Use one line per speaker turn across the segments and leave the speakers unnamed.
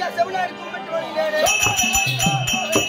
செவிலார் கும்பிட்டு வருகிறேன்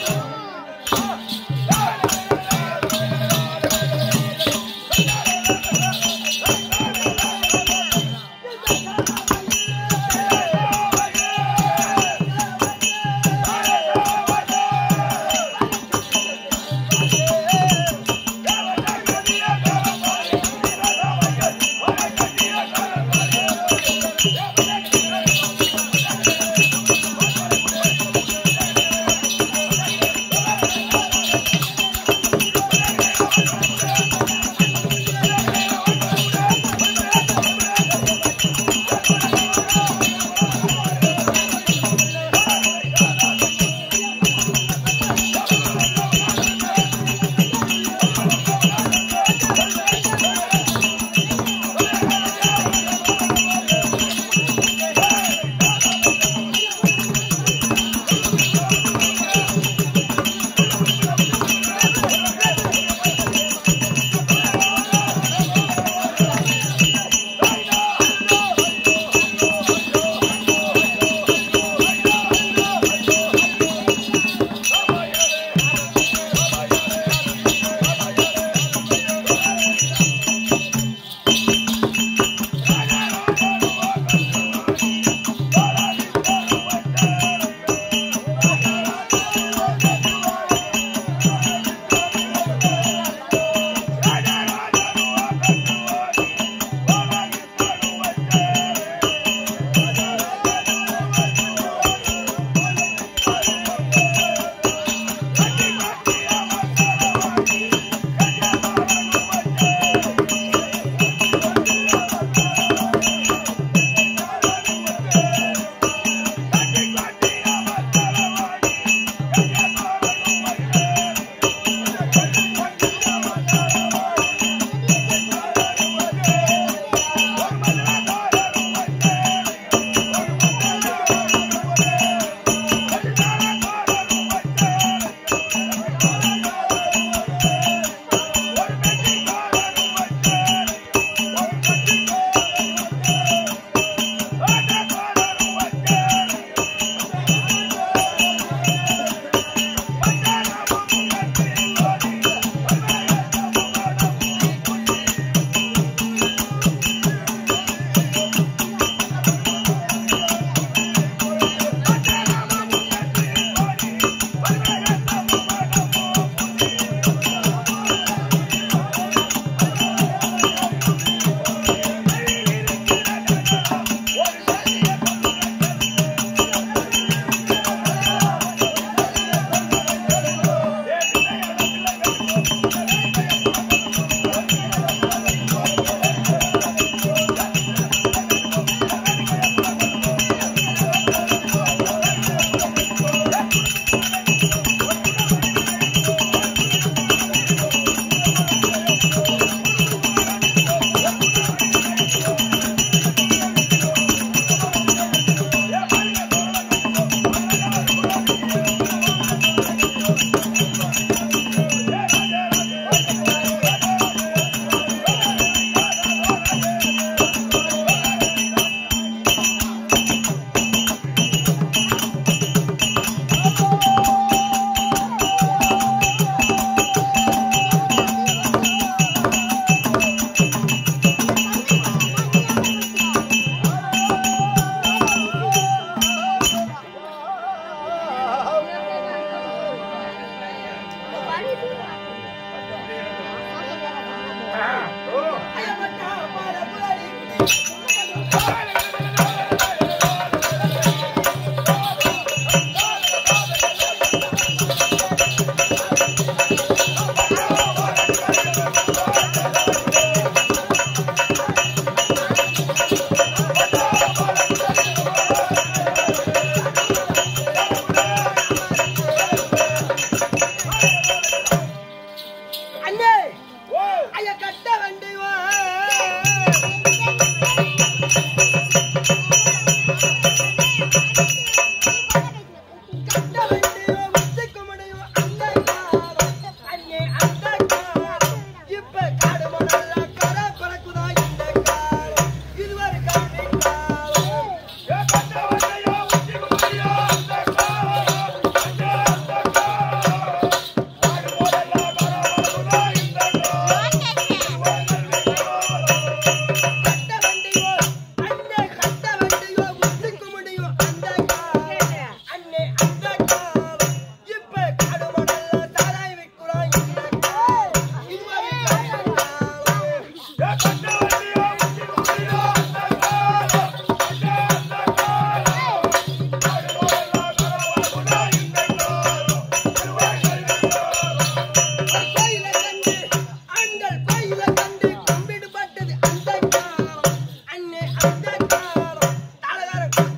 அண்ணே ஐயா கட்ட வண்டி வா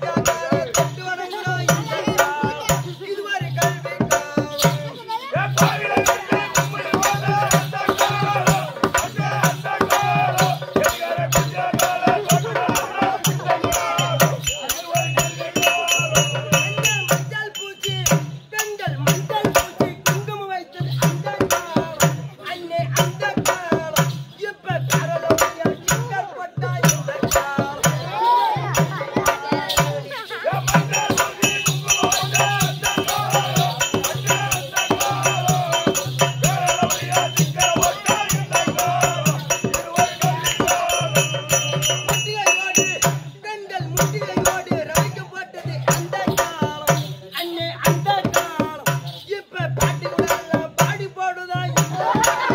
வித்யாதார தொட்டு வணங்குறோம் இந்த காலம். இதுவரை கல்வி காலம். பெண்கள் மஞ்சள் பூச்சி பெண்கள் மஞ்சள் பூச்சி குங்குமம் வைத்தது அந்த காலம் அன்னை அந்த காலம் இப்ப கரலோயா சிக்கல் பட்டா இந்த காலம் முட்டிகையோடு பெண்கள் முட்டிகையோடு ரவிக்கப்பட்டது அந்த காலம் அன்னை அந்த காலம் இப்ப பாட்டுகளெல்லாம் பாடி போடுதா இந்த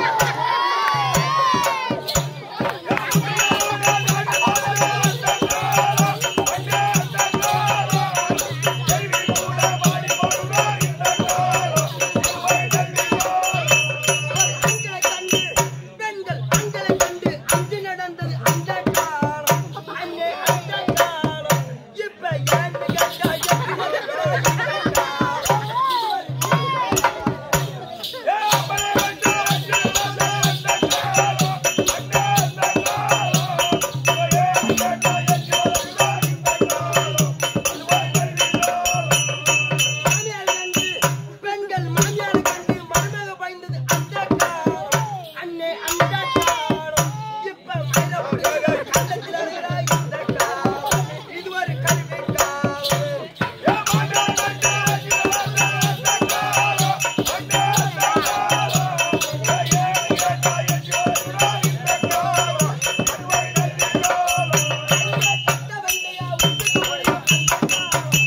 ஆண்களை கண்டு பெண்கள் ஆண்களை கண்டு அஞ்சு நடந்தது அந்த காலம் அன்னை அந்த காலம் இப்ப ஏன்னு கேட்டா எப்படி நடக்கிறது இந்த காலம் மாமியார் கண்டு பெண்கள் மாமியார் கண்டு மருமக பயந்தது அந்த காலம் அன்னை அந்த காலம் இப்ப மயிலப்பூர் கள்ளத்தில் அழுகிறாய் இந்த காலம் இது ஒரு கல்வி காலம் கட்ட வண்டையா உண்டு போய்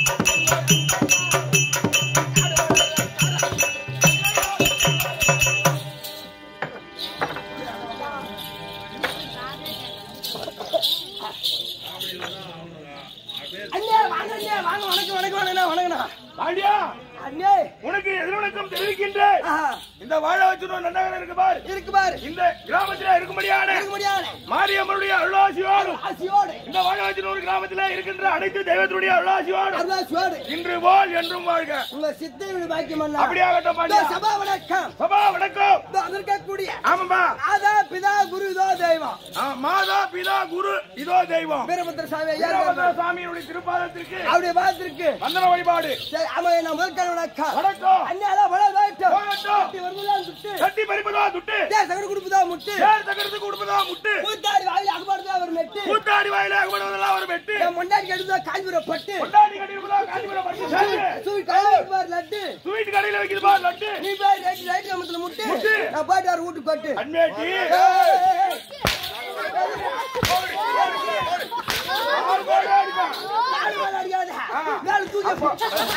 அண்ணே வாங்க அண்ணே வாங்க வணக்கம் வணக்கம் வணக்கண்ணா வணக்கண்ணா
பாண்டியா
அண்ணே
உனக்கு எதிர்வணக்கம் தெரிவிக்கின்றேன்
ஆஹா,
இந்த வாழ வச்சு நன்னாக இருக்கு பார்
இருக்கு பாரு
இந்த கிராமத்தில் இருக்கும்படியான
இருக்க முடியாது
மாரியம்மனுடைய அருளாசியோடும்
ஆசியோடு
இந்த வாழ வச்சு ஒரு கிராமத்தில் இருக்கின்ற அனைத்து தெய்வத்துடைய அருளாசியோடும்
அருளாசியோடு
இன்று போல் என்றும் வாழ்க
உங்க சித்தை விடு பாக்கியம் அண்ணா
அப்படியாகட்டும்
இதோ
பாண்டியா
சபா வணக்கம்
சபா வணக்கம்
இதோ அதற்கே கூடிய
ஆமாம்பா
ஆதா பிதா குரு இதோ தெய்வம்
ஆ, மாதா பிதா குரு இதோ தெய்வம்
வீரபத்திர சாமி ஐயா
வீரபத்ர சாமியினுடைய திருப்பாதத்திற்கு
அவருடைய பாதத்திற்கு
வந்தன வழிபாடு
சரி, ஆமா நான் முதல் வணக்கம்
வணக்கம்
அண்ணே அதான் வள வேட்டும்
வணக்கம்.
கட்டி வருவதால் சுட்டு
கட்டி பறிப்பதா துட்டு
டேய், சகடு குடுப்புதா முட்டு
சேர் தகரத்துக்கு கொடுப்பதா முட்டு
கூத்தாடி வாயில அகபாடுதா ஒரு மெட்டு
கூத்தாடி வாயில அகப்படுவதெல்லாம் ஒரு வெட்டு
என் முன்னாடி கெடுதா காஞ்சிபுரம் பட்டு
கொண்டாடி கட்டிருப்பதா காஞ்சிபுரம் பட்டு சேரு
சூழ் கழுவி பாரு லட்டு
ஸ்வீட் கடையில வைக்குது பார் லட்டு
நீ போய் ரைட் ரைட் கிராமத்துல முட்டு
முட்டு.
நான் போயிட்டு வர வீட்டுக்கு கொட்டு
அன்மேட்டி ஆள் போடு அடிப்பான்.
ஆளு மேல அடிக்காத. மேல தூக்கி போ.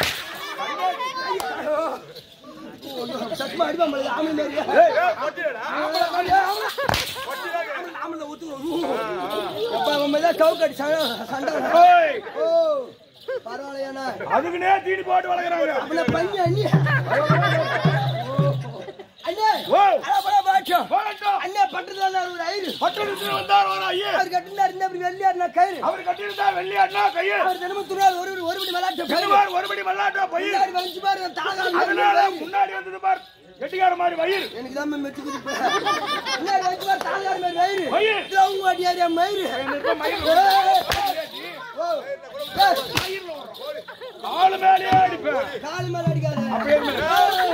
சத்தமா அடிப்பா மலை, ஆம்பளை மாதிரியா? ஆம்பளை மாதிரியா, ஆம்பளை. ஆம்பளை, ஆம்பளை ஊத்துக்கணும். எப்பா, அவன் மேல சவுக்கு அடி, சண்டை- சண்டை வரும்.
ஓய்,
ஓ, பரவாயில்லையாண்ணா.
அதுக்குன்னே தீனி போட்டு வளர்க்குறாங்க
அப்ப பஞ்சு அண்ணி. அண்ணே,
ஓ.
அட, போடா, போட்டும்.
போகட்டும்.
அண்ணே, பட்டத்துல ஒரு ஐயரு.
பட்டணத்தில் வந்தார் ஒரு ஐயா
அவர் கட்டினார், இந்த அப்படி வெள்ளையாருனா கயிறு.
அவர் கட்டியிருந்தா வெள்ளி அண்ணா கையில்
அவர் தினமும் துணியால் ஒரு ஒரு மணி விளையாட்டு கயிறு.
பெருமாள் ஒருபடி மல்லாட்டா பயிர்
முன்னாடி வந்து பாரு, தாங்காது
அதனால
கயிறு.
முன்னாடி வந்தது பார் கெட்டிக்கார மாதிரி வயிறு
எனக்கு தான் மெச்சு குதிப்பு முன்னாடி வந்து பாரு, தாங்காது மாதிரி வயிறு.
வயிறு.
இது அவங்க அடியாரியா மயிறு.
மயிறு.
ஏய், ஓ, ஏய்,
ஆளு மேலேயே அடிப்பேன்
கால் மேல அடிக்காத.
அப்படியே மேல.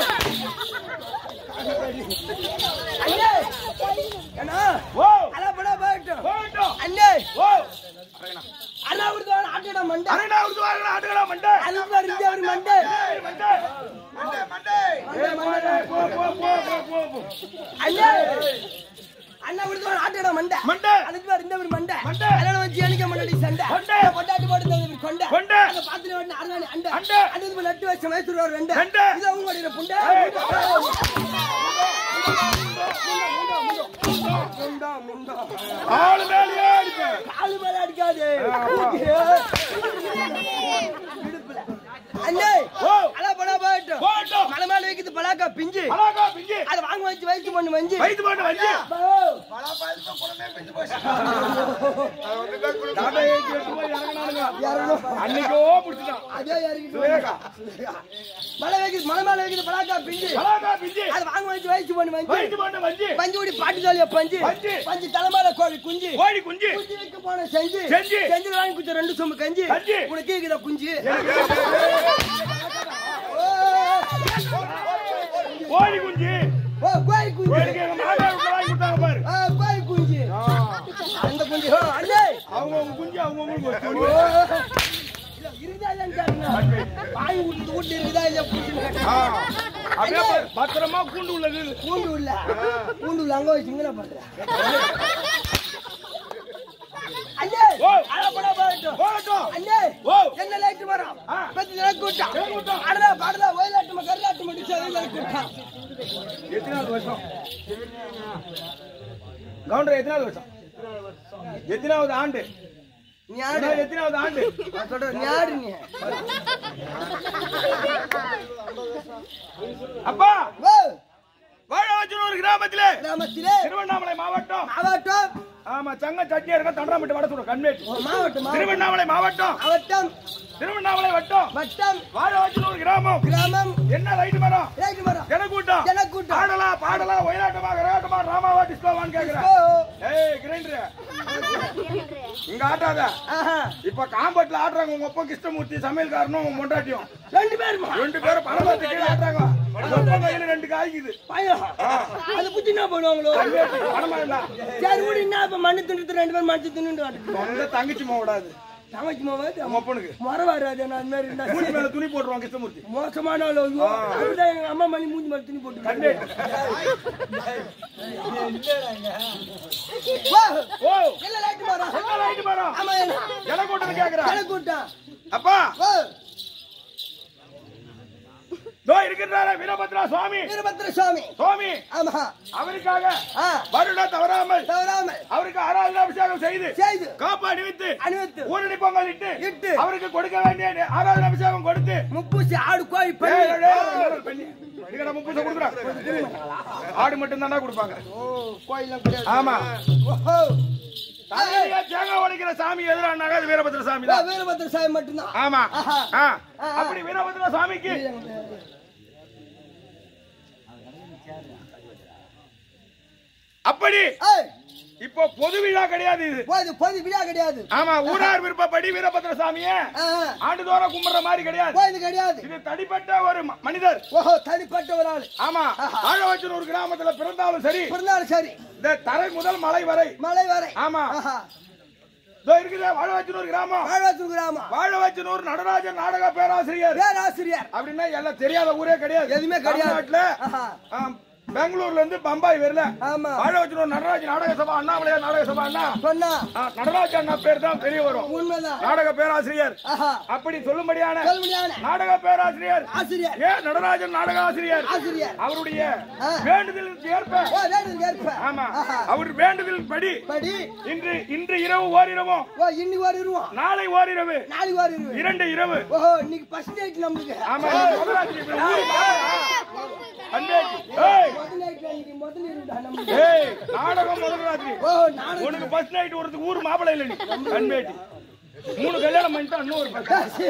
அண்ணே, ஏன்னா,
ஓ
அதான் போடா, போகட்டும்.
போகட்டும்
அண்ணே,
ஓ
அண்ணா விடுதா, ஆட்டிட மண்டை.
அரைனா விடுத்து வாங்க ஆட்டுகளா மண்டை
அது பாரு, இங்க ஒரு மண்டை.
ஏய், மண்டை ஏய், மண்டை. போ போ போ போ போ போ
அண்ணே, அண்ணா விடுதா, ஆட்டிட மண்டை.
மண்டை
அதுக்கு பாரு, இந்த ஒரு மண்டை.
மண்டை.
கல்யாணம் வச்சு எனக்கு முன்னாடி சண்டை.
மண்டை.
பொண்டாட்டி போட்டு இந்த ஒரு கொண்டை.
கொண்டை.
அந்த பாத்துல ஓட்டுன அருவாணி அண்டை.
அண்டை.
அண்டத்துக்கு மேல நட்டு வச்ச மைசூர் ஒரு ரெண்டை.
ரெண்டை.
இது அவங்க அடிக்கிற புண்டை.
ஏய்.
முண்டா, முண்டா.
ஆளு மேலேயே அடிப்பேன்
காலு மேல அடிக்காது. இடுப்புல. அண்ணே,
ஓ
அதான் போடா போகட்டும்.
போகட்டும்
மலை மேல வைக்குது பலாக்கா பிஞ்சு
பலாக்கா பிஞ்சு
அதை வாங்க வச்சு வயிற்று பண்ணு வஞ்சி
வயிற்று போட்டு வச்சு
பலாப்பழத்தை குடமே பிஞ்சு போச்சு.
டாடா ஏசி எடுத்து போய் இறங்குனானுங்க. அன்னைக்கோ பிடிச்சிட்டான்
அதே இறங்கிட்டு
சுரேகா.
மழை வைக்குது மலை மேல வைக்குது பலாக்கா பிஞ்சு
பலாக்கா பிஞ்சு
அதை வாங்க வச்சு வயிற்று பண்ணு வஞ்சி
வயிற்று போட்டு வச்சு
பஞ்சு ஊடி பாட்டு தாலியா பஞ்சு
பஞ்சு.
பஞ்சு தலைமையில கோழி குஞ்சு
கோழி குஞ்சு
குஞ்சு வைக்க போன செஞ்சு
செஞ்சு.
செஞ்சு வாங்கி குஞ்சு ரெண்டு சொம்பு கஞ்சி
கஞ்சி.
உனக்கு கேக்குதா குஞ்சு
கோழி குஞ்சு
ஓ கோழி குஞ்சு
கோழிக்கு எங்க மாமியார் வீட்டுல வாங்கி கொடுத்தாங்க பாரு
ஆ, கோழி குஞ்சு அந்த குஞ்சு ஓ, அண்ணே
அவங்க அவங்க குஞ்சு அவங்க உங்களுக்கு ஒரு
ஓ,
துணி.
இல்ல, இருக்குதா இல்லையான்னு கேளுங்க. வாய் விட்டு விட்டு இருக்குதா இல்லையா குஞ்சுன்னு கேட்டேன்.
ஆ. அப்படியே பாரு, பத்திரமா கூண்டு உள்ளது
பூண்டு உள்ள பூண்டு உள்ள அங்க வச்சு இங்க பண்ற அண்ணே
ஓ.
அழப்படா போகட்டும்
போகட்டும்
அண்ணே
ஓ
என்ன லைட் வரும்
ஆ.
பத்தி எனக்கு கூட்டம்
எனக்கு கூட்டம்.
அடடா பாடலா ஒயிலாட்டு கருளாட்டு முடிச்சு எனக்கு கூட்டம்
எத்தனாவது வருஷம் கவுண்டர் எத்தனாவது வருஷம் எத்தனாவது ஆண்டு
நீ ஆடு
அதாவது எத்தனாவது ஆண்டு
நான் சொல்றேன் நீ ஆடு நீ
அப்பா
ஓ
வாழவாச்சனூர் கிராமத்திலே
கிராமத்திலே
திருவண்ணாமலை மாவட்டம்
மாவட்டம்
ஆமா சங்க சட்னியா இருக்க தண்டராமட்டு வட சொல்றோம் கண்மேட்டு
ஓ, மாவட்டம் மாவட்டம்
திருவண்ணாமலை மாவட்டம்
மாவட்டம்
திருவண்ணாமலை வட்டம்
வட்டம்
வாழவாச்சனூர் கிராமம்
கிராமம்
என்ன லைட் மரம்
ரைட்டு மரம்
ஜனக்கூட்டம்
ஜனக்கூட்டம்.
ஆடலா பாடலா ஒயிலாட்டமா கரகாட்டமா ராமாவா டிஸ்கோவான்னு கேக்குறேன்
ஓ
ஏய் கிரைண்டர் இங்க ஆட்டாத
ஆஹா
இப்ப காம்பட்ல ஆடுறாங்க உங்க அப்பா கிருஷ்ணமூர்த்தி சமையல்காரனும் உங்க பொண்டாட்டியும்
ரெண்டு பேருமா
ரெண்டு பேரும் பணமரத்து கீழே ஆடுறாங்க உங்க அப்பா கையில ரெண்டு காய்க்குது
பையன் அதை புத்தி என்ன பண்ணுவாங்களோ
பணமா இல்ல
சரி விடு என்ன இப்ப மண்ணு தின்னு ரெண்டு பேரும் மண்ணு தின்னு
சொந்த தங்கச்சி விடாது
சமைச்சு
உங்க
மாமா
அப்பனுக்கு
முறை வராது நான் அந்த மாதிரி இருந்தா
துணி மேல துணி போட்டுருவான் கிருஷ்ணமூர்த்தி
மோசமான ஆளு ஐயோ அப்படிதான் எங்க அம்மா மணி மூஞ்சி மேல துணி போட்டு
கண்டேன்
வா
ஓ
இல்ல லைட் மரம்
என்ன லைட் மரம்
ஆமா
ஜனக்கூட்டம் கேக்குறேன்
ஜனக்கூட்டம்
அப்பா
ஓ
தோ இருக்கின்றாரே வீரபத்ரா சுவாமி
வீரபத்ர சுவாமி
சுவாமி
ஆமா
அவருக்காக
ஆ
வருட தவறாமல்
தவறாமல்
அவருக்கு ஆராதனை அபிஷேகம் செய்து
செய்து
காப்பு அணிவித்து
அணிவித்து
ஊரணி பொங்கல் இட்டு
இட்டு
அவருக்கு கொடுக்க வேண்டிய ஆராதனை அபிஷேகம் கொடுத்து
முப்பூசி ஆடு கோழி
ஏய்,
பண்ணி
ஏய், ஏய், ஏய், பெண்ணு. இதுக்கடா முப்பூசை கொடுக்குறான். ஆடு மட்டும் தானே கொடுப்பாங்க
ஓ கோயிலாம் கிடையாது
ஆமா
ஓஹோ
தலையில தேங்காய் உடைக்கிற சாமி எதிரானாங்க அது வீரபத்ர சாமி
ஓ,
தான்
வீரபத்ர சாமி மட்டும்தான்
ஆமா
ஆஹா.
ஆ.
ஆ.
அப்படி வீரபத்ர சாமிக்கு அப்படி
ஏய்
இப்போ பொது விழா கிடையாது இது
போது போது விழா கிடையாது
ஆமா ஊரார் விருப்பப்படி வீரபத்ர சாமிய
ஆ, ஆ.
ஆண்டுதோறும் கும்பிடுற மாதிரி கிடையாது
போது கிடையாது
இது தனிப்பட்ட ஒரு ம- மனிதர்
ஓஹோ தனிப்பட்ட ஒரு ஆள்
ஆமா
ஆஹா.
வாழவச்சன் ஒரு கிராமத்துல பிறந்தாலும் சரி
பிறந்தாலும் சரி
இந்த தரை முதல் மலை வரை
மலை வரை
ஆமா
ஆஹா
இதோ இருக்குது வாழவச்சனூர் கிராமம்
வாழ்வாத்தூர் கிராமம்
வாழவச்சனூர் நடராஜன் நாடக பேராசிரியர்
பேராசிரியர்
அப்படின்னா எல்லாம் தெரியாத ஊரே கிடையாது
எதுவுமே கிடையாது.
தமிழ்நாட்டுல
ஆஹா.
ஆம், பெங்களூர்ல இருந்து பம்பாய் வரல
ஆமா
வாழவச்சனூர் நடராஜ் நாடக சபா அண்ணாமலையார் நாடக சபா அண்ணா
சொன்னா
ஆ, நடராஜ் அண்ணா பேர் தான் தெரிய வரும்
உண்மைதான்
நாடக பேராசிரியர்
ஆஹா
அப்படி சொல்லும்படியான
சொல்லுமையான
நாடக பேராசிரியர்
ஆசிரியர்
ஏ நடராஜன் நாடக ஆசிரியர்
ஆசிரியர்
அவருடைய
ஆ.
வேண்டுதலுக்கு ஏற்ப
ஓ வேண்டுதல் ஏற்ப
ஆமா
ஆஹா.
அவர் வேண்டுதல் படி
படி
இன்று இன்று இரவு ஓரிரவும்
ஓ இன்னைக்கு ஒரு இருவோம்
நாளை ஓரிரவு
நாளைக்கு ஒரு இருவோம்
இரண்டு இரவு
ஓஹோ இன்னைக்கு ஃபர்ஸ்ட் நைட் நம்மளுக்கு
ஆமா இன்னைக்கு முதல் ராத்திரி, இப்ப ஊரு மாறா. அன்பேச்சி. ஏய்,
முதல் நைட்ல இன்னைக்கு முதல் இருடா நம்மளுக்கு
ஏய், நாடகம் முதல் ராத்திரி
ஓ நாளைக்கு
உனக்கு ஃபர்ஸ்ட் நைட் வரதுக்கு ஊர் மாப்பிள்ளை இல்ல நீ கண்பேட்டி மூணு கல்யாணம் பண்ணிட்டா இன்னும் ஒரு பத்து.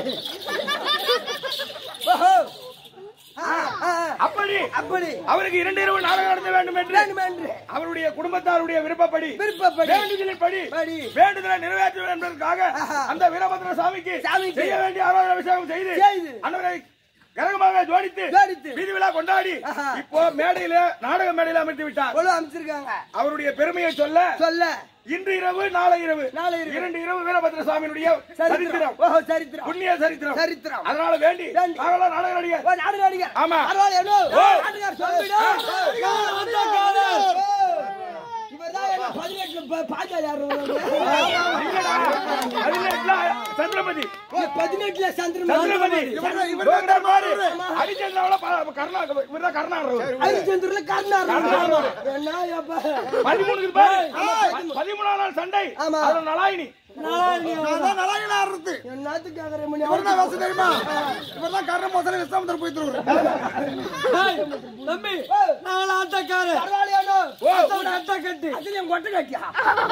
ஓஹோ ஆ, ஆ, ஆ.
அப்படி
அப்படி
அவருக்கு இரண்டு இரவு நாடகம் நடத்த வேண்டும் என்று
வேண்டும் என்று
அவருடைய குடும்பத்தாருடைய விருப்பப்படி
விருப்பப்படி
வேண்டுதலின் படி
படி
வேண்டுதலை நிறைவேற்ற வேண்டும் என்பதற்காக
ஆஹா.
அந்த வீரபத்ர சாமிக்கு
சாமிக்கு
செய்ய வேண்டிய ஆராதனை அபிஷேகம் செய்து
செய்து.
அன்னவரை கரகமாக ஜோடித்து
ஜோடித்து.
வீதி விழா கொண்டாடி
ஆஹா.
இப்போ மேடையில நாடக மேடையில அமர்த்தி விட்டார்
கொழு அமைச்சிருக்காங்க
அவருடைய பெருமையை சொல்ல
சொல்ல
இன்று இரவு நாளை இரவு
நாளை இரவு.
இரண்டு இரவு வீரபத்ர சாமியினுடைய
சரித்திரம்
சரித்திரம்
ஓஹோ சரித்திரம்
புண்ணிய சரித்திரம்
சரித்திரம்
அதனால வேண்டி
வேண்டி.
நாங்களாம் நாடக நடிகர்
ஓ நாடு நடிகர்
ஆமா.
பரவாயில்ல என்ன
ஓ.
நாட்டுக்கார் சொல்லிடு இவர்தான் என்ன பதினெட்டுல ப- பாஞ்சாலி ஆடுறவங்க.
இல்லடா. பதினெட்டுல சந்திரமதி
பதினெட்டுல சந்திரன்
சந்திரமதி
சந்திரமதி.
இவர்தான் பாரு. அரிச்சந்திராவுல ப- கருணா இவர்தான் கருணாகர்.
ஹரிச்சந்திரன்ல கர்ணார்
கர்ணார்.
என்ன அப்பா
பதிமூணுக்கு பாரு. ப- பதிமூணாம் நாள் சண்டை
ஆமா.
அதுல நலாயினி
நாளானி
நான் தான் நலாயில ஆடுறது
என்னத்துக்கு கேக்குற மணி
இவர் தான் வசதி தெரியுமா இவர் தான் கர்ண மோசன விஸ்வாமத்தர் போய் தருவாரு
தம்பி நாங்கள் ஆட்டக்காரு பரவாயில்லையானோ அட்டை கட்டு அது என் கொட்டை கட்டியா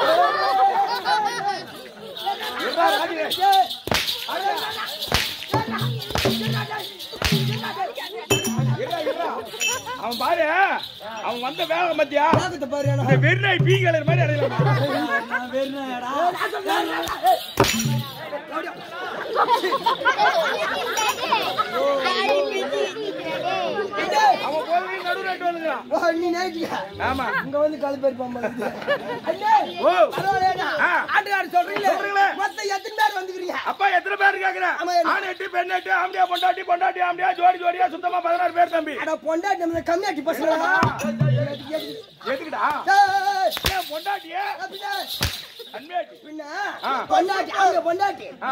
இருடா, ராஜு. இருடா, இருடா. அவன் பாரு அவன் வந்த வேலை மத்தியா
பாக்கத்தை பாரு
இந்த வெறிநாய் பீ கலர் மாதிரி அடையலாம்
நான் வெறுனடா
அவன் போய் நடு ரெண்டு வந்துக்கிறான்
ஓ நீ நைட்டியா
ஆமா
அங்க வந்து கழுப்பேறி போகும்போது அண்ணே
ஓ
பரவாயில்லையா
ஆ.
ஆட்டுக்காரர் சொல்றீங்களே
சொல்றீங்களே.
மொத்தம் எத்தனை பேர் வந்துக்கிறீங்க
அப்பா எத்தனை பேர் கேக்குறேன்
ஆமா, என்ன?
ஆண் எட்டு பெண் எட்டு ஆம்படியா பொண்டாட்டி பொண்டாட்டி ஆம்படியா ஜோடி ஜோடியா சுத்தமா பதினாறு பேர் தம்பி
அட பொண்டாட்டி நம்ம கம்மியாட்டி பசங்களா
எதுக்குடா ஏன் பொண்டாட்டியே அன்பியாட்டி
பின்ன
ஆ.
பொண்டாட்டி அவங்க பொண்டாட்டி
ஆ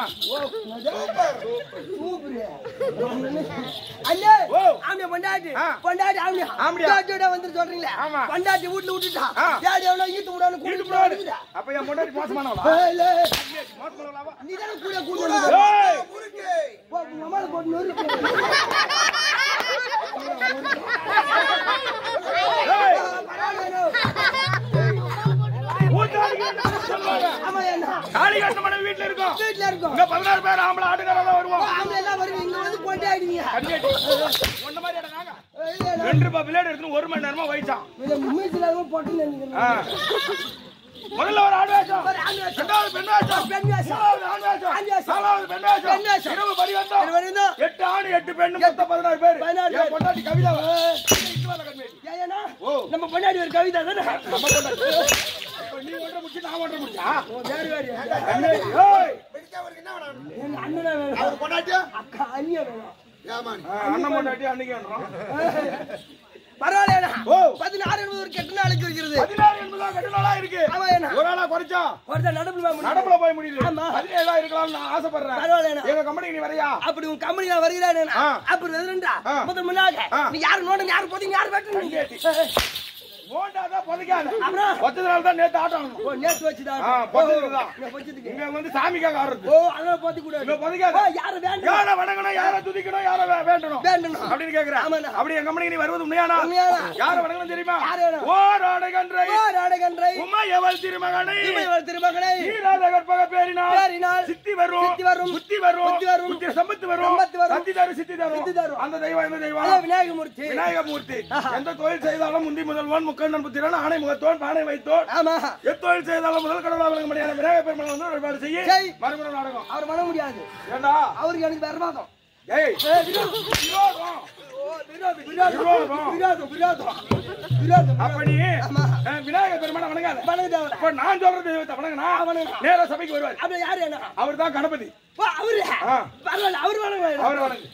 சூப்பரு அண்ணே
ஓ.
ஆமியா பொண்டாட்டி
ஆ.
பொண்டாட்டி ஆமியா
ஆம்படியா.
ஜோடியோட வந்து சொல்றீங்களே
ஆமா.
பொண்டாட்டி வீட்டுல விட்டுட்டா
ஆ.
டேடி எவ்வளவு ஈத்து விடான்னு
வீட்டு
கூட்டிட்டு
போடாது
போடுறா
அப்ப என் பொண்டாட்டி மோசமானவளா மோசமானவளாவா
நீ தானே கூட கூட்டு
ஏய்
போ நம்மள போட்டு நொறுக்கு
ஏய்
பரவாயில்லையோ.
ஊத்தாடிக்கு சொல்லுவாங்க
ஆமா என்ன
காளி கட்ட மனைவி வீட்டுல இருக்கோம்
வீட்டுல இருக்கோம்
இங்க பதினாறு பேர் ஆம்பளை ஆட்டுக்காரங்க வருவோம்
ஆம்பளை எல்லாம் வருவீங்க இங்க வந்து பொண்டாடிங்க
கண்ணியாட்டி ஒன்ன மாதிரி இடம் நாங்க ரெண்டு ரூபாய் பிளேட் எடுத்து ஒரு மணி நேரமா வயிச்சான்
மூச்சுல போட்டு நினைக்கிறேன்
ஆ. முதல்ல ஒரு ஆண் வேஷம்
ஒரு ஆண் வேஷம்.
இரண்டாவது பெண் வேஷம்
பெண் வேஷம்.
மூணாவது ஆண் வேஷம்
ஆண் வேஷம்.
நாலாவது பெண் வேஷம்
பெண் வேஷம்.
இரவு பரிவந்தம்
இது வரைக்கும்
எட்டு ஆண் எட்டு பெண்ணு மொத்தம் பதினாறு பேர்
பதினாறு
என்
பேர்.
பொண்டாட்டி கவிதா இட்டு வரல கண்மேடி.
ஏன்னா
ஓ.
நம்ம பொண்டாடி ஒரு கவிதை தானே
நம்ம பொண்டாட்டி. இப்ப நீ ஒன்றை முடிச்சு நான் ஒன்றை முடிச்சா
வேறு வேறு
கண்மேடி, ஏய்.
அவருக்கு என்ன வேணும்
எங்க அண்ணனா வேணும்
அவர் பொண்டாட்டியா
அக்கா அண்ணியா வேணும்
ஏமா
ஆ, அண்ணன் பொண்டாட்டி அன்னைக்கு என்றோம்.
பரவாயில்ல
ஓ.
பதினாறு என்பது ஒரு கெட்ட நாளைக்கு இருக்கிறது
பதினாறு என்பதா கட்டு நாளா இருக்கு
ஆமா என்ன
ஒரு ஆளா குறைச்சா
ஒருத்தர் நடுப்புல
நடப்புல போய் முடியுது
ஆமா.
பதினேழா இருக்கலாம் நான் ஆசைப்படுறேன்
பரவாயில்ல
எங்க கம்பெனிக்கு நீ வரையா
அப்படி உன் கம்பெனி நான் வருகிறேன்
ஆ.
அப்படி வருகிறேன்டா
ஆ.
முதல் முன்னாக
ஆ.
நீ யாரு நோட்டம் யாரு போதீங்க யாரு வெட்டணும் நீங்க
ஓண்டாதான் புதைக்காத
அப்புறம்?
பத்து நாள் தான் நேத்து ஆட்டம் ஆடணும்.
ஓ நேத்து வச்சுதான்
ஆ, பொத்துக்கு தான்.
இங்க வச்சதுக்கு
இங்க வந்து சாமிக்காக ஆடுறது
ஓ அதெல்லாம் போத்தி கூட
இங்க புதைக்காத
ஓ யாரு வேண்டாம்
யார வணங்கணும் யார துதிக்கணும் யார வே- வேண்டணும்
வேண்டணும்.
அப்படின்னு கேக்குறேன்
ஆமாண்ணா.
அப்படி என் கம்பெனிக்கு நீ வருவது உண்மையானா
உண்மையானா?
யார வணங்கணும் தெரியுமா
யாரை வேணும்?
ஓர் ஆடைகன்றை
ஓ ராடகன்றை
உமையவள் திருமகனை
இமைவர் திருமகனை
நீராத கற்பக பேரினால்
பேரினால்
சித்தி வரும்
சித்தி வரும்.
புத்தி வரும்
புத்தி வரும்.
புத்தி சம்பத்து வரும்
சம்பத்து வரும்.
சத்தி தரும் சித்தி தரும்
சித்தி தரும்.
அந்த தெய்வம் எந்த தெய்வம்
அதான் விநாயகமூர்த்தி
விநாயகமூர்த்தி எந்த தொழில் செய்தாலும் முந்தி முதல்வன் முக்கண்ணன் புத்திரன் ஆணை முகத்தோன் பானை வைத்தோன்
ஆமா
எத்தொழில் செய்தாலும் முதல் கடவுளா விளங்க முடியாத விநாயக பெருமாள் வந்து ஒரு பாடு செய்ய
செய்.
மறுபடியும் நாடகம்
அவர் பண்ண முடியாது
ஏண்டா
அவருக்கு எனக்கு வரமாதம்
ஏய் விரோதம்
விரோதம்
விரோதம்.
விரோதம் விரோதம் விரோதம்
அப்ப நீ
ஆமா.
அஹ், விநாயக பெருமானை வணங்காத
வணங்க தேவை
அப்ப நான் சொல்றது தெய்வத்தை வணங்கினா
வணங்கணும்.
நேரா சபைக்கு வருவார்
அப்படி யாரு என்ன
அவர் தான் கணபதி
ஓ அவரு
ஆ.
பரவாயில்ல அவரு வணங்க
அவர் வணங்கு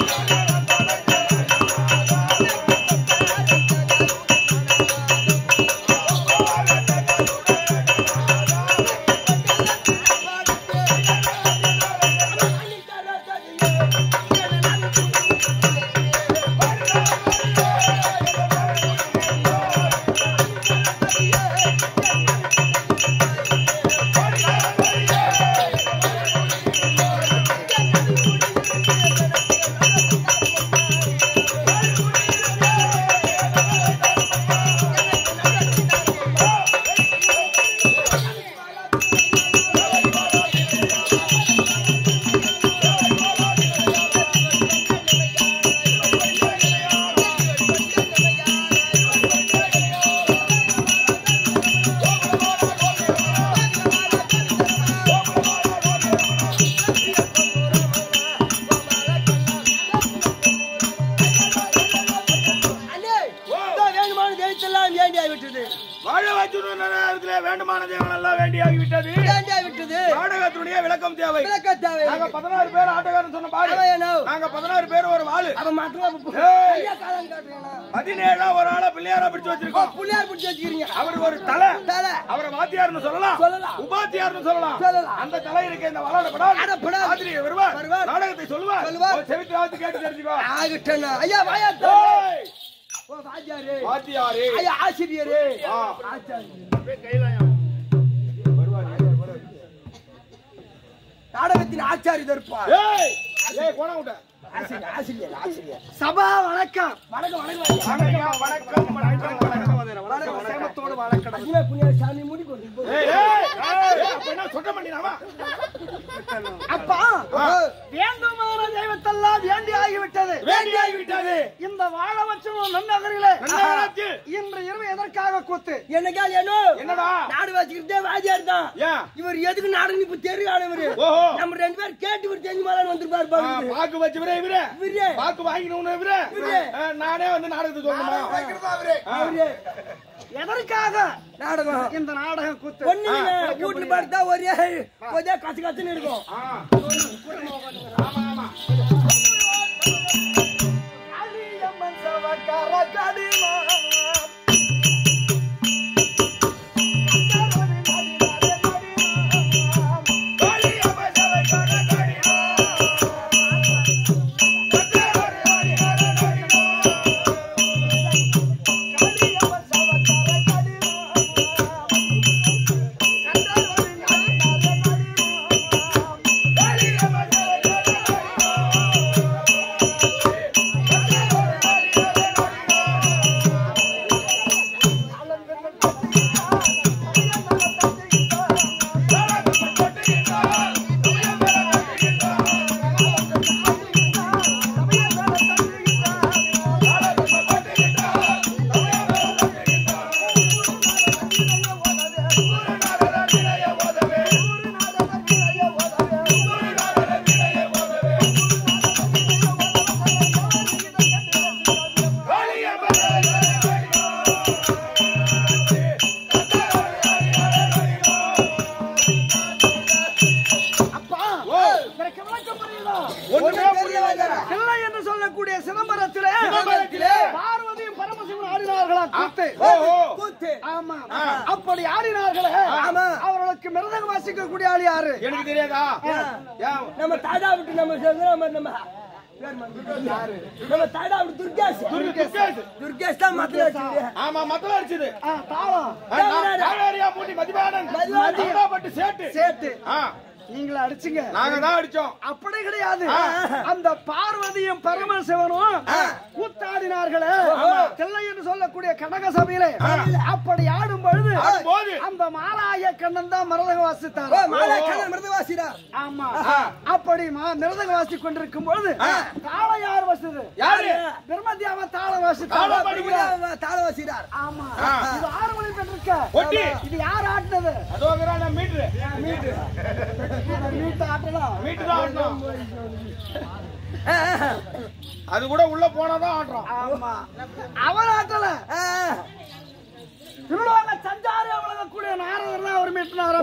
ஆ வைத்தெல்லாம் வேண்டியாகிவிட்டது
வாழ வச்சுல வேண்டுமான தேவன் எல்லாம் வேண்டியாகிவிட்டது
வேண்டியாகிவிட்டது
நாடகத்தினுடைய விளக்கம் தேவை
விளக்க தேவை
நாங்க பதினாறு பேர் ஆட்டக்காரன் சொன்ன பாரு
அவன் என்ன?
நாங்க பதினாறு பேர் ஒரு வாளு
அவன் மாத்திரம்
ஏய்.
ஐயா காலம் காட்டுறானா?
பதினேழா ஒரு ஆளா பிள்ளையாரா பிடிச்சு வச்சிருக்கோம்
புள்ளியார் பிடிச்சி வச்சுக்கிறீங்க
அவர் ஒரு தலை
தலை.
அவரை வாத்தியார்னு சொல்லலாம்
சொல்லலாம்.
உபாத்தியார்னு சொல்லலாம்
சொல்லலாம்.
அந்த தலை இருக்க இந்த வளாடப்படாது
அடப்படாது.
ஆசிரியர் வருவார்
வருவார்.
நாடகத்தை சொல்லுவார்
சொல்லுவார்.
ஒரு செவித்து வாத்து கேட்டு தெரிஞ்சுக்கோ
ஆகட்டண்ணா ஐயா வாயா
ஏய்,
ஓ வாத்தியாரே
வாத்தியாரே
ஐயா ஆசிரியரே
ஆ.
ஆச்சாரியரே. நாடகத்தின் ஆச்சாரி தருப்பார்
ஏய் ஏய் கோண விட்ட
ஆசிரியர் ஆசிரியர் ஆசிரியர் சபா வணக்கம் வணக்கம் வணக்கம்
வணக்கம் வணக்கம் வணக்கம் வணக்கம்
வணக்கம் சேமத்தோடு வணக்கம் அஜிமே புண்ணிய சாமி முடி கொண்டு போ.
ஏய் ஏய் ஏய், அப்ப என்ன சொல்ற பண்ணினாமா
அப்பா வேண்டுமான தெய்வத்தெல்லாம் வேண்டி ஆகிவிட்டது
வேண்டியாகி விட்டது
இந்த வாழ வச்சும் நன்னகரிலே
நன்னகரத்தில்.
இன்று இரவு எதற்காக கூத்து என்னக்கா ஏனோ
என்னடா
நாடு வச்சுக்கிட்டே வாஜியார் தான்
ஏன்
இவர் எதுக்கு நாடு இப்ப தெரியாதவரு
ஓஹோ
நம்ம ரெண்டு பேரும் கேட்டு விட்டு தெரிஞ்சு மாதிரி வந்திருப்பாரு
ஆ,
பாருங்க
வாக்கு வச்சு விரே விரே
இவரே.
வாக்கு வாங்கினவனு விரே
இவரே.
ஆ, நானே வந்து நாடகத்தை சொல்லணுமா ஆ.
அவரு எதற்காக நாடகம் இந்த நாடகம் கூத்து ஒண்ணு வீட்டுல படுத்தா ஒரே ஒரே கச்சு கச்சுன்னு இருக்கும்
ஆ. ஆமா ஆமா
அழியம்மன் சவக்கார கடிமா அப்பா
ஓ.
எனக்கு விளக்கம் புரியுதா
ஒண்ணுமே புரியல
கிள்ளை என்று சொல்லக்கூடிய சிதம்பரத்திலே
சிதம்பரத்திலே
பார்வதியும் பரமசிவன் ஆடினார்களாம் கூத்து
ஓஹோ.
கூத்து ஆமா
ஆ.
அப்படி ஆடினார்களே ஆமா அவர்களுக்கு மிருதகம் வாசிக்கக்கூடிய ஆள் யாரு
எனக்கு தெரியாதா ஏன்
நம்ம தாடா விட்டு நம்ம சேர்ந்து நம்ம நம்ம பேர் மறந்துட்டோம். யாரு நம்ம தாடா விட்டு துர்கேஷ்
துர்கே- துர்கேஷ்.
துர்கேஷ் தான் மத்திய வச்சுக்கிட்டு
ஆமா மத்தல அடிச்சது
தாளம்
காவேரியா மூட்டி மதிவாணன்
மதிவாணன்.
பட்டு சேட்டு
சேர்த்து
ஆ,
நீங்கள அடிச்சுங்க
நாங்க தான் அடிச்சோம்
அப்படி கிடையாது
ஆ.
அந்த பார்வதியும் பரமசிவனும் கூத்தாடினார்களே தில்லை என்று சொல்லக்கூடிய கனக சபையிலே அப்படி ஆடும் பொழுது
ஆடும்போது.
அந்த மாலாய கண்ணன் தான் மிருதக வாசித்தார் ஆமா அப்படி மா- மிருதக வாசி கொண்டிருக்கும் பொழுது தாளம் யார் வாசித்தது
யாரு?
பிரம்மதியாவ தாளம் வாசித்தார்
தாளம் பாடுகிறார்.
தாளம் வாசித்தார் ஆமா
ஆ.
இது ஆறு மணி பெற்றிருக்க
ஒட்டி.
இது யார் ஆட்டினது
அதோ இருக்கிறான் மீட்ரு
மீட்டு மீட்டு ஆட்டலாம்
மீட்டு தான் ஆடணும் அது கூட உள்ள போனாதான் ஆடுறோம்
ஆமா அவன் ஆட்டல திருவாங்க சஞ்சாரி அவளங்க கூட நாரதர் தான் அவர் மீட்டினார்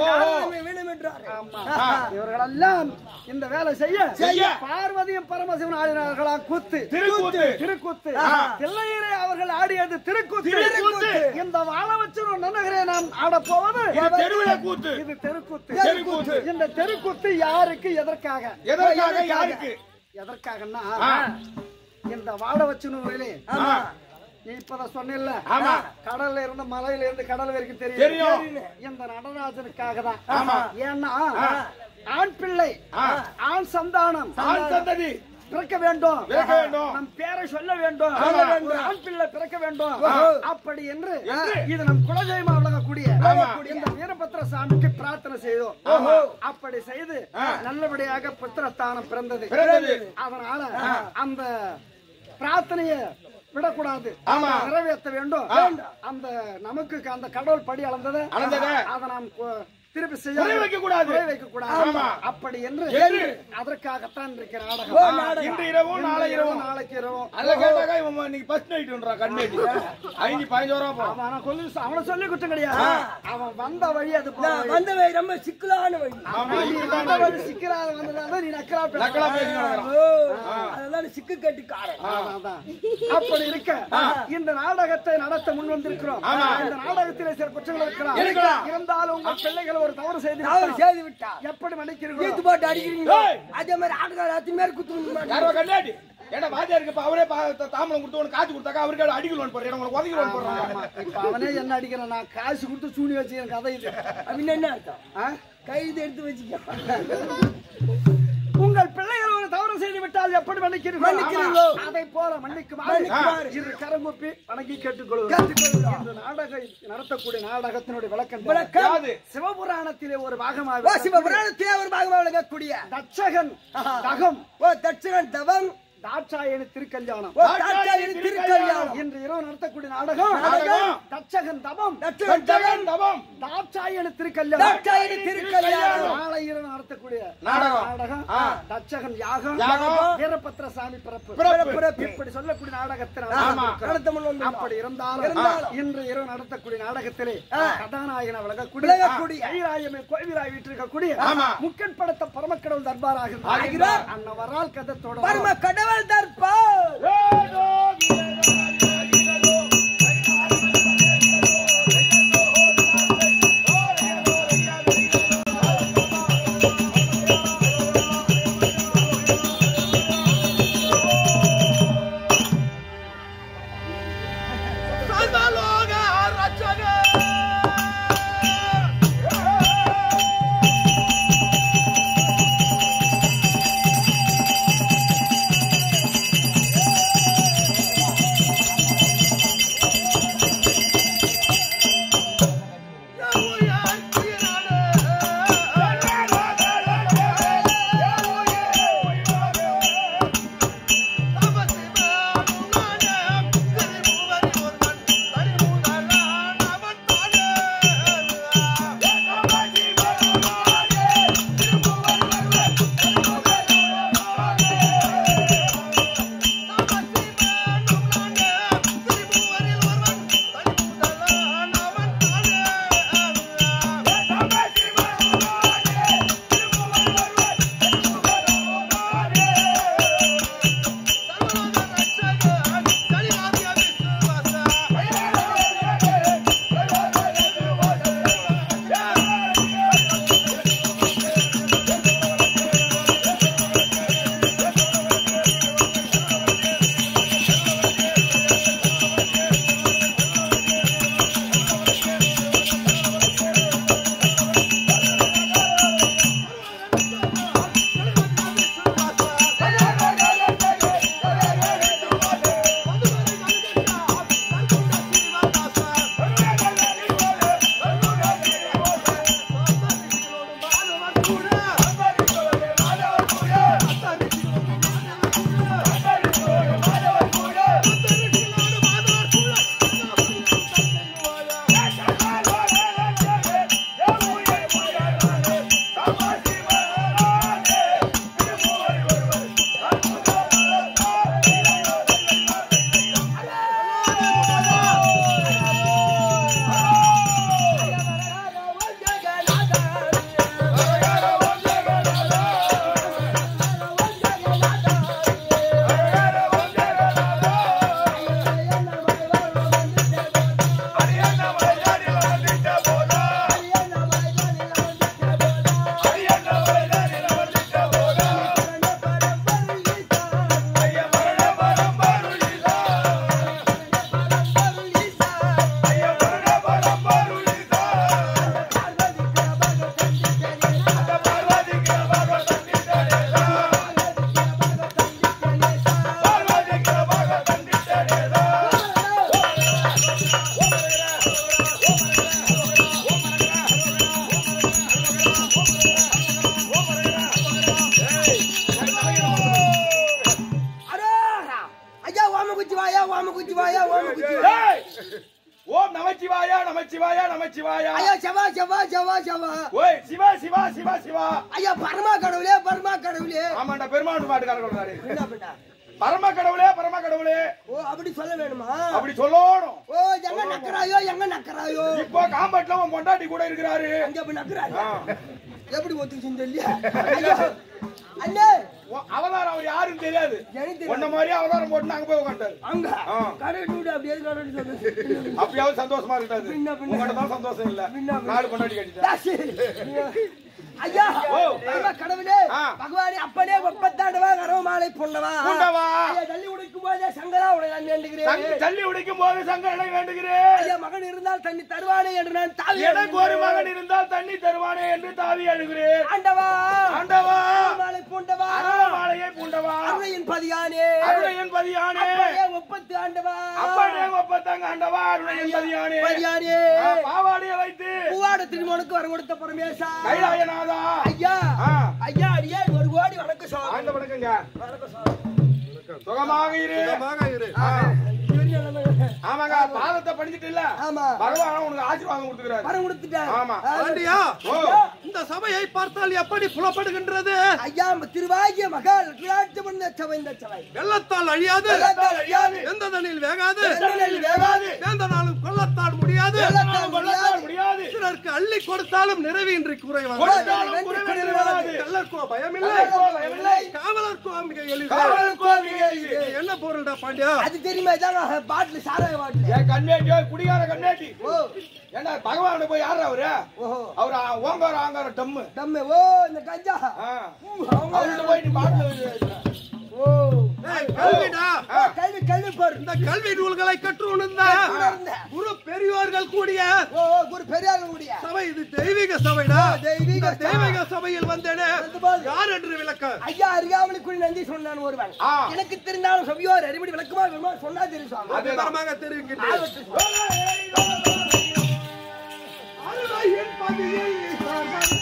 இவர்களெல்லாம் இந்த வேலை செய்ய
செய்ய.
பார்வதியும் பரமசிவன் ஆடினார்களா கூத்து
திருக்கூத்து.
திருக்கூத்து தில்லையரே அவர்கள் ஆடியது திருக்கூத்து
திருக்கூத்து.
இந்த வாழ வச்சு நன்னகரே நாம் ஆட போவது
இது தெருவில கூத்து
இது தெருக்கூத்து
தெருக்கூத்து.
இந்த தெருக்கூத்து யாருக்கு எதற்காக
எதற்காக யாருக்கு
எதற்காகன்னா
ஆ.
இந்த வாழ வச்சு நூறிலே
ஆமா.
நீ இப்பதான் சொன்னில்ல
ஆமா.
கடல்ல இருந்து மலையில இருந்து கடல் வரைக்கும் தெரியும்
தெரியும்.
இந்த நடராஜனுக்காக தான்
ஆமா.
ஏன்னா ஆண் பிள்ளை
ஆ.
ஆண் சந்தானம்
ஆண் சந்ததி
பிறக்க வேண்டும்
பிறக்க வேண்டும்.
நம் பேரை சொல்ல வேண்டும்
ஆமா.
ஒரு ஆண் பிள்ளை பிறக்க வேண்டும்
ஆஹா.
அப்படி என்று
என்று.
இது நம் குலதெய்வம் விளங்கக்கூடிய
ஆமா.
இந்த வீரபத்திர சாமிக்கு பிரார்த்தனை செய்தோம் அப்படி செய்து
ஆ.
நல்லபடியாக புத்திரஸ்தானம் பிறந்தது
பிறந்தது.
அதனால அந்த பிரார்த்தனைய விடக்கூடாது
ஆமா.
நிறைவேற்ற வேண்டும்
ஆ.
அந்த நமக்கு அந்த கடவுள் படி அளந்தது
அளந்தது.
அதை நாம் கு-
திருப்பி
குறை
செய்ய
வைக்க கூடாது.
குறை வைக்க கூடாது
ஆமா.
அப்படி என்று
என்று.
அதற்காகத்தான் இருக்க
ஓ,
நாடகம்
நாடகம்.
இன்று இரவும் நாளை இரவும்
நாளைக்கு இரவும்
அதுல கேட்டாக்கா இவன் இன்னைக்கு ஃபர்ஸ்ட் நைட்ன்றான் கண்மேட்டி ஐந்து பதினஞ்சு ரூபா போகும்
அவன் அவன் சொல்லி அவனை சொல்லி குற்றம் கிடையாது அவன் வந்த வழி அது போன
நான்
வழி.
வந்த வழி ரொம்ப சிக்கலான வழி
ஆமா
நீ வந்த வழி சிக்கிறாத வந்ததால நீ நக்கலா பேசுற.
நக்கலா பேசிட்டு கிடக்குறான்.
ஓ, அதெல்லாம் சிக்கு கட்டிக்காரன்
அதான், அதான். அப்படி இருக்க இந்த நாடகத்தை நடத்த முன் வந்திருக்கிறோம்
ஆமா.
இந்த நாடகத்திலே சில குற்றங்கள் இருக்கலாம்
இருக்கலாம்.
இருந்தாலும் உங்கள் பிள்ளைகள் ஒரு தவறு செய்து
அவர்
விட்டால்
செய்து விட்டா
எப்படி
வீட்டு
மன்னிக்கிறீர்கள்
போட்டு அடிக்கிறீங்க
ஏய்.
அதே மாதிரி ஆட்டுக்கார அத்தி மாதிரி குத்து
யாரோ கண்ணாடி ஏன்னா வாத்தியாருக்கு இப்ப அவரே பா- த- தாம்பலம் கொடுத்து உனக்கு காசு கொடுத்தாக்கா அவருக்கு அடிக்கல் போடுறேன் உங்களுக்கு உதவி
ஆமா,
போடுறாங்க
இப்ப அவனே என்ன அடிக்கிறான் நான் காசு கொடுத்து சூனி வச்சுக்கிறேன் கதை இது
அப்படின்னு என்ன அர்த்தம்
ஆ?
கைது எடுத்து வச்சுக்க
உங்கள் பிள்ளைகள் ஒரு தவறு செய்து விட்டால் எப்படி மன்னிக்கிறீர்கள்
மன்னிக்கிறீர்களோ?
ஆமா. அதை போல மன்னிக்குமாறு
மன்னிக்குமாறு.
இரு கரங்குப்பி வணங்கி கேட்டுக்கொள்கிறோம்
கேட்டுக்கொள்கிறோம்.
இந்த நாடகம் நடத்தக்கூடிய நாடகத்தினுடைய விளக்கம்
விளக்கம்.
யாது?
சிவபுராணத்திலே ஒரு
ஓ
பாகமாக
சிவபுராணத்திலே ஒரு பாகமாக விளங்கக்கூடிய
தட்சகன் தகம்
ஓ தட்சணன் தவம்
தாட்சாயணி திருக்கல்யாணம்
ஓ தாட்சாயணி திருக்கல்யாணம்
இன்று இரவு நடத்தக்கூடிய நாடகம்
நாடகம்.
தட்சகன் தபம்
தட்சணன் தவம்
தவம்
தாட்சாயணி திருக்கல்யாணம்
தாட்சாயணி திருக்கல்யாணம்
நாளை இரவு நடத்தக்கூடிய
நாடகம்.
நாடகம்
ஆ.
தட்சகன் யாகம்
யாகம்.
வீரபத்திர சாமி பிறப்பு
பிறப்பு.
இப்படி சொல்லக்கூடிய நாடகத்தில்
ஆமா.
நடத்த முன் வந்து
அப்படி இருந்தாலும்
இருந்தாலும்.
இன்று இரவு நடத்தக்கூடிய நாடகத்திலே கதாநாயகன விளங்கக்கூடிய
விளங்கக்கூடிய.
கைராயமே கோவிலாய் வீற்றிருக்கக்கூடிய
ஆமா.
முக்கன் படத்த பரமக்கடவுள் தர்பாராக
ஆகிறார்.
அன்னவரால் கதத்தோட
பரம கடவுள் தர்பார் ஐயா ஓம குச்சி வாயா ஓம குச்சி வாயா ஓம குச்சி வா.
ஏய்! ஓம் நமச்சிவாயா நமச்சிவாயா நமச்சிவாயா
ஐயா செவா செவா செவா செவா
ஓய் சிவா சிவா சிவா சிவா
ஐயா பரமா கடவுளே பரமா கடவுளே
ஆமாண்டா பெருமாள் பாட்டுக்காரர் சொல்றாரு
என்ன பண்ணா
பரம கடவுளே பரம கடவுளே
ஓ அப்படி சொல்ல வேணுமா
அப்படி சொல்லணும்
ஓ எங்க நக்கறாயோ எங்க நக்கறாயோ
இப்போ காம்பட்ல உன் பொண்டாட்டி கூட இருக்கிறாரு
அங்க போய் நக்கறாரு
ஆ.
எப்படி ஒத்துச்சுன்னு இல்லையா ஐயா அண்ணே
உன் அவதாரம் அவர் யாருன்னு தெரியாது
எனக்கு தெரியும்.
உன்ன மாதிரி அவதாரம் போட்டு அங்க போய் உட்காந்துட்டாரு
அங்க
ஆ.
கடை டூடு அப்படியே கடை சொல்லு
அப்படியாவது சந்தோஷமா இருக்காது
பின்ன, பின்ன.
உங்கள்கிட்ட தான் சந்தோஷம் இல்ல
பின்ன, பின்ன.
நாலு பொண்டாட்டி கட்டிட்டேன்
தாசி. ஐயா
ஓ.
பரம கடவுளே
ஆ.
பகவானே அப்பனே ஒப்பத்தாண்டவா கரவமாலை பொண்ணவா
பூண்டவா.
ஐயா தள்ளி உடைக்கும் போதே சங்கரா உடைய நான் வேண்டுகிறேன்
தங்கி தள்ளி உடைக்கும் போது சங்கரனை வேண்டுகிறேன்
ஐயா மகன் இருந்தால் தண்ணி தருவானே என்று நான் தாவி
எனக்கு ஒரு மகன் இருந்தால் தண்ணி தருவானே என்று தாவி அழுகிறேன்
ஆண்டவா
ஆண்டவா
மாலை பூண்டவா
மாலையை பூண்டவா
அருளையின் பதியானே
அருளையன் பதியானே
அப்பனே ஒப்பத்து ஆண்டவா
அப்பனே ஒப்பத்தாங்க ஆண்டவா அருளையன் பதியானே
பதியானே
ஆ, பாவாடையை வைத்து
பூவாட திருமணுக்கு வரம் கொடுத்த பரமேசா
கைலாயநாதா
ஐயா
ஆ.
ஐயா அடியே ஒரு கோடி வணக்கம் சாமி
ஆண்ட வணக்கங்க
வணக்கம் சாமி
சுகமாக இரு ஆ.
பெரிய நிலைமை.
ஆமாங்க பாதத்தை படிச்சிட்டு இல்ல
ஆமா
பகவான் உனக்கு ஆசீர்வாதம் கொடுத்துக்கிறாரு
வரம் கொடுத்துட்டார்
ஆமா.
ஆ,
பாண்டியா
ஓ
இந்த சபையை பார்த்தால் எப்படி புலப்படுகின்றது
ஐயா திருவாகிய மகள் கிராட்சமந்த சபை இந்த சபை
வெள்ளத்தால் அழியாது
வெள்ளத்தால் அழியாது.
வெந்ததனில் வேகாது
வெள்ளத்தில் வேகாது.
வேந்தனாலும் கொல்லத்தால் முடியாது
வெள்ளத்தால்
கொள்ளத்தால் முடியாது
சிலருக்கு அள்ளி கொடுத்தாலும் நிறைவின்றி குறைவாக
கொடுத்தாலும் குறைவது வராது.
கல்லர்க்கோ பயமில்லை
கல்லர்க்கோ பயமில்லை.
காவலர்க்கோ மிக எளிது
காவலருக்கோ மிக எளிது.
இது என்ன பொருள்டா பாண்டியா
அது தெரியுமா இதாங்க பாட்டில் சாராய பாட்டில்
ஏன் கண்ணேட்டி ஓய், குடிகார கண்ணேட்டி
ஓ
ஏன்னா பகவான் போய் யாரு அவரு
ஓஹோ
அவரு ஆ- ஓங்கார ஆங்கார டம்மு
தம்மே ஓ இந்த கஞ்சா
ஆ.
அவங்க
அவர்கிட்ட போய் நீ பாட்டுல
ஓ
ஏய், கல்விடா
ஓ, கல்வி கல்வி பாரு
இந்த கல்வி நூல்களை கற்று உணர்ந்த
உணர்ந்த.
குரு பெரியோர்கள் கூடிய
ஓ ஓ, குரு பெரியார் முடியா
சபை இது தெய்வீக சபைடா
தெய்வீக
இந்த தெய்வீக சபையில் வந்தேனே
வந்து பாரு.
யார் என்று விளக்க
ஐயா அருகாமலுக்குள் நந்தி சொன்னான் ஒருவன்
ஆ.
எனக்கு தெரிந்தாலும் சபையோர் அறிபடி விளக்கமா வேணுமா சொன்னா தெரியும் சுவாமி.
அதிகாரமாக தெரிவிக்கின்றேன்
ஆபத்து சுவாமி.
அருளாயின் பதியை சார்ந்தே.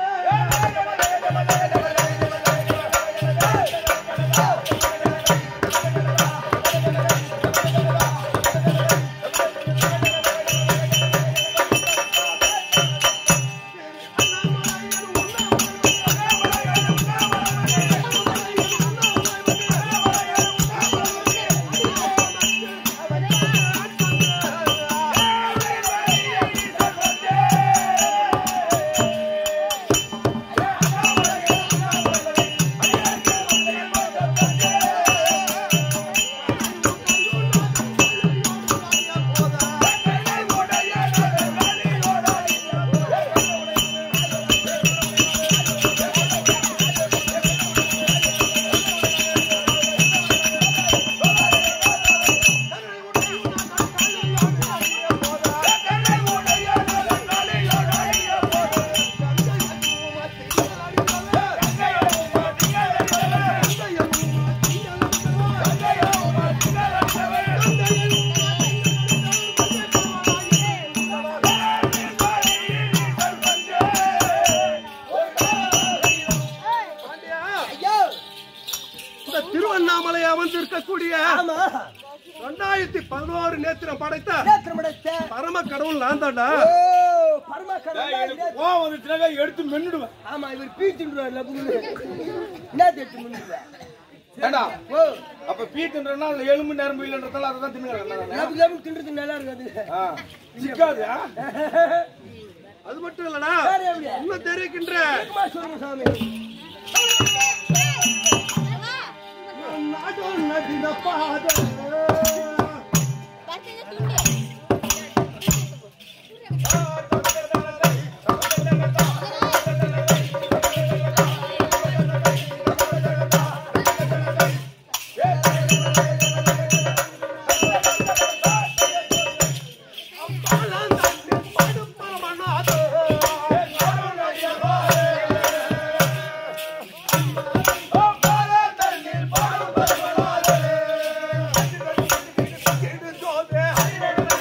ஐயா
இந்த திருவண்ணாமலை அமர்ந்திருக்கக்கூடிய
ஆமா
ரெண்டாயிரத்தி பதினோரு நேத்திரம் படைத்த
நேத்திரமடைத்த
பரம கடவுள் நான் தான்டா
ஓ பரமா கடவுளா
கோவம் வந்துச்சுனாக்கா எடுத்து மென்னுடுவேன்
ஆமா இவர் பீச்சுன்றார் லபுன்னு என்ன தேட்டு முன்னுவேன்
ஏண்டா
ஓ
அப்ப பீத்துன்றா அந்த எலும்பு நரம்பு இல்லைன்றதால அதை தான் தின்னுக்கிறேன்
லபு லபு தின்றது நல்லா இருக்காது
சிக்காது ஆ?
அது மட்டும் இல்லடா
வேற எப்படி
இன்னும் தெரிவிக்கின்ற
சும்மா சொல்லுங்க சாமி
நாடோர் நதின பாதை. பாலாந்தட்டில் பாடும் பரமநாதே.
பாலத்தண்ணில் பாடும் பரமநாதே.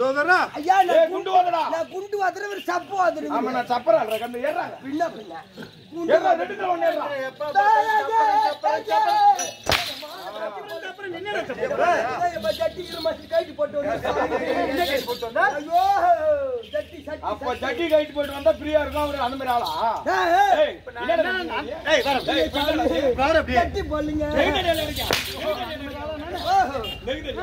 குண்டோதரா
ஐயா
ஏய்,
நான்
குண்டு
குண்டு
வாதடா.
நான் குண்டு வாதுற ஒரு சப்பு
ஆமா
வாதுறேன்
நான் சப்பரா கண்டு ஏறாங்க
பின்ன பின்ன குண்டு
ஏறா ரெண்டுல ஒண்ணு ஏறா
ஜட்டி இருமாசி கைட்டு போட்டு வந்து ஐயோ ஜட்டி சட்டி
அப்ப ஜட்டி கைட்டு போயிட்டு வந்தா ஃப்ரீயா இருக்கும் அவரு அந்த மாதிரி ஆளா ஏய் என்னடா நீ? ஏய் வர ஏய்
ஜட்டி போடுங்க
நெகிதடியில இருக்கியா? நெகிதடி.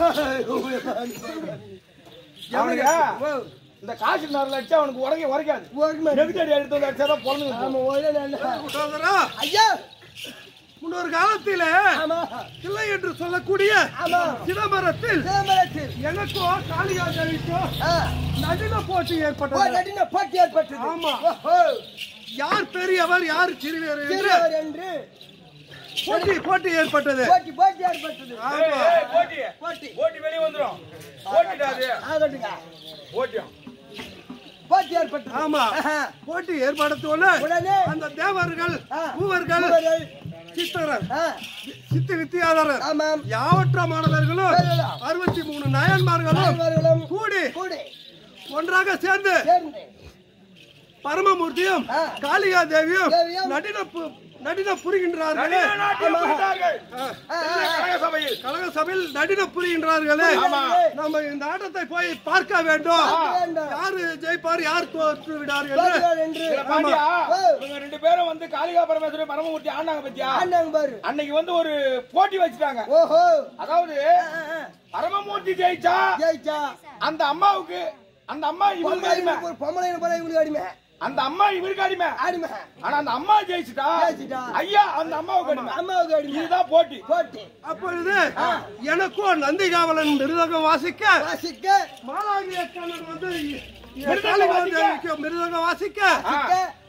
அவனுக்கு இந்த காசு நேரில் அடிச்சா அவனுக்கு உடனே உரைக்காது நெகிதடி எடுத்து வந்து அடிச்சா தான் பொழந்து
குண்டோதரா
ஐயா
முன்னொரு காலத்திலே
ஆமா
இல்லை என்று சொல்லக்கூடிய
ஆமா.
சிதம்பரத்தில்
சிதம்பரத்தில்
எனக்கோ காளியா தேவிக்கோ
ஆ,
நடுன போட்டி
ஓ,
ஏற்பட்டது
நடுன போட்டி ஏற்பட்டது
ஆமா.
ஓஹோ,
யார் பெரியவர் யார் சிறியவர் என்று
சிறியவர் என்று
போட்டி போட்டி ஏற்பட்டது
போட்டி போட்டி ஏற்பட்டது
ஆமா
ஏய், போட்டி
போட்டி
போட்டி வெளிய வந்துரும் போட்டிடா அது
ஆகட்டுங்க
போட்டியும்
போட்டி ஏற்பட்டது
ஆமா
ஆஹா.
போட்டி ஏற்படுத்தோன்னு
உடனே
அந்த தேவர்கள்
ஆ.
மூவர்கள்
மூவர்கள்,
சித்தரர்
ஆ,
சித்தி வித்தியாதரர்
ஆமாம்
யாவற்ற மாணவர்களும்
சரிதான்.
அறுபத்தி மூணு நயன்மார்களும்
அனைவர்களும்
கூடி
கூடி
ஒன்றாக சேர்ந்து
சேர்ந்து
பரமமூர்த்தியும்
ஆ.
காளிகா தேவியும்
தேவியும்
நடின பு- நடின புரிகின்றார்களே
நடின நாட்டியம் புரிந்தார்கள்.
ஆ.
ஆ,
இந்த
ஆ,
கழக சபையில்
கழக சபையில் நடின புரிகின்றார்களே
ஆமா.
நம்ம இந்த ஆட்டத்தை போய் பார்க்க வேண்டும்
பார்க்க வேண்டும்.
யாரு ஜெயிப்பார் யார் தோற்று விடார் என்று
போட்டிகள் என்று
இதுல பாண்டியா
ஆமா.
இவங்க ரெண்டு பேரும் வந்து காளிகா பரமேஸ்வரி பரமமூர்த்தி ஆண்டாங்க பத்தியா
ஆண்டாங்க பாரு
அன்னைக்கு வந்து ஒரு போட்டி வச்சுட்டாங்க
ஓஹோ
அதாவது
ஆ, ஆ,
பரமமூர்த்தி ஜெயிச்சா
ஜெயிச்சா
அந்த அம்மாவுக்கு அந்த அம்மா இவருக்கு
பொம்பளை
அடிமை
ஒரு பொம்பளை போல இவனுக்கு அடிமை
அந்த அம்மா இவருக்கு அடிமை
அடிமை
ஆனா அந்த அம்மா ஜெயிச்சுட்டா
ஜெயிச்சிட்டா.
ஐயா அந்த அம்மாவுக்கு அடிமை
அம்மாவுக்கு அடிமை
இதுதான் போட்டி
போட்டி
அப்பொழுது எனக்கோ நந்திகாவலன் மிருதகம் வாசிக்க
வாசிக்க
மாலாகிய கண்ணன் வந்து
மிருதங்கம்
காளிகா
வாசிக்க.
தேவிக்கு மிருதகம் வாசிக்க
ஆ.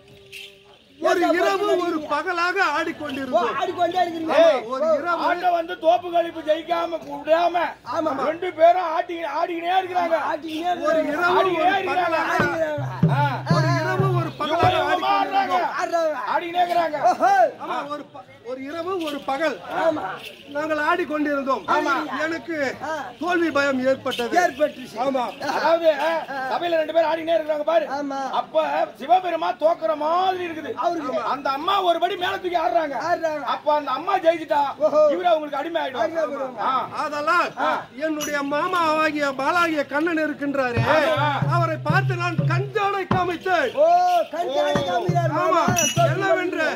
ஒரு
ஏன்
இரவு
போட்டி
ஒரு
நடக்கிறீங்க?
பகலாக
ஓ,
ஆடிக்கொண்டிருந்தோம்
ஆடிக்கொண்டே இருக்கிறீங்க
ஏய்,
ஒரு இரவு
ஆட்டை வந்து தோப்பு கழிப்பு ஜெயிக்காம விடாம
ஆமா.
ரெண்டு பேரும் ஆட்டி ஆடிக்கினே இருக்கிறாங்க
ஆட்டிக்கினே
ஒரு
இருக்கிறாங்க.
இரவு
ஆடிக்கினே
ஒரு
இருக்கிறாங்க
பகலாக
ஆடிக்கிறாங்க.
ஆ.
ஒரு இரவு ஒரு பகலாக
இவங்க இவங்க ஆடுறாங்க
ஆடிக்கொண்டிருந்தோம்
ஆடுறாங்க.
ஆடிக்கினே இருக்கிறாங்க
ஓஹோ.
ஆமா ஒரு ப- ஒரு இரவு ஒரு பகல்
ஆமா
நாங்கள் ஆடிக்கொண்டிருந்தோம்
ஆமா.
எனக்கு
ஆ.
தோல்வி பயம் ஏற்பட்டது
ஏற்பட்டுச்சு
ஆமா
அதாவது சபையில ரெண்டு பேரும் ஆடிக்கினே இருக்கிறாங்க பாரு
ஆமா
அப்ப சிவபெருமா தோக்குற மாதிரி இருக்குது
அவருக்கு.
அந்த அம்மா ஒரு படி மேல தூக்கி ஆடுறாங்க
ஆடுறாங்க.
அப்ப அந்த அம்மா ஜெயிச்சிட்டா
ஓஹோ.
இவரு அவங்களுக்கு அடிமை ஆயிடும் ஆ.
அதெல்லாம் என்னுடைய மாமா ஆகிய பாலாகிய கண்ணன் இருக்கின்றாரே
ஆமா.
அவரை பார்த்து நான் கஞ்சோடை காமித்தேன்
ஓ கஞ்சாடி காமிக்கிறார்
ஆமா
மாமா.
என்னவென்று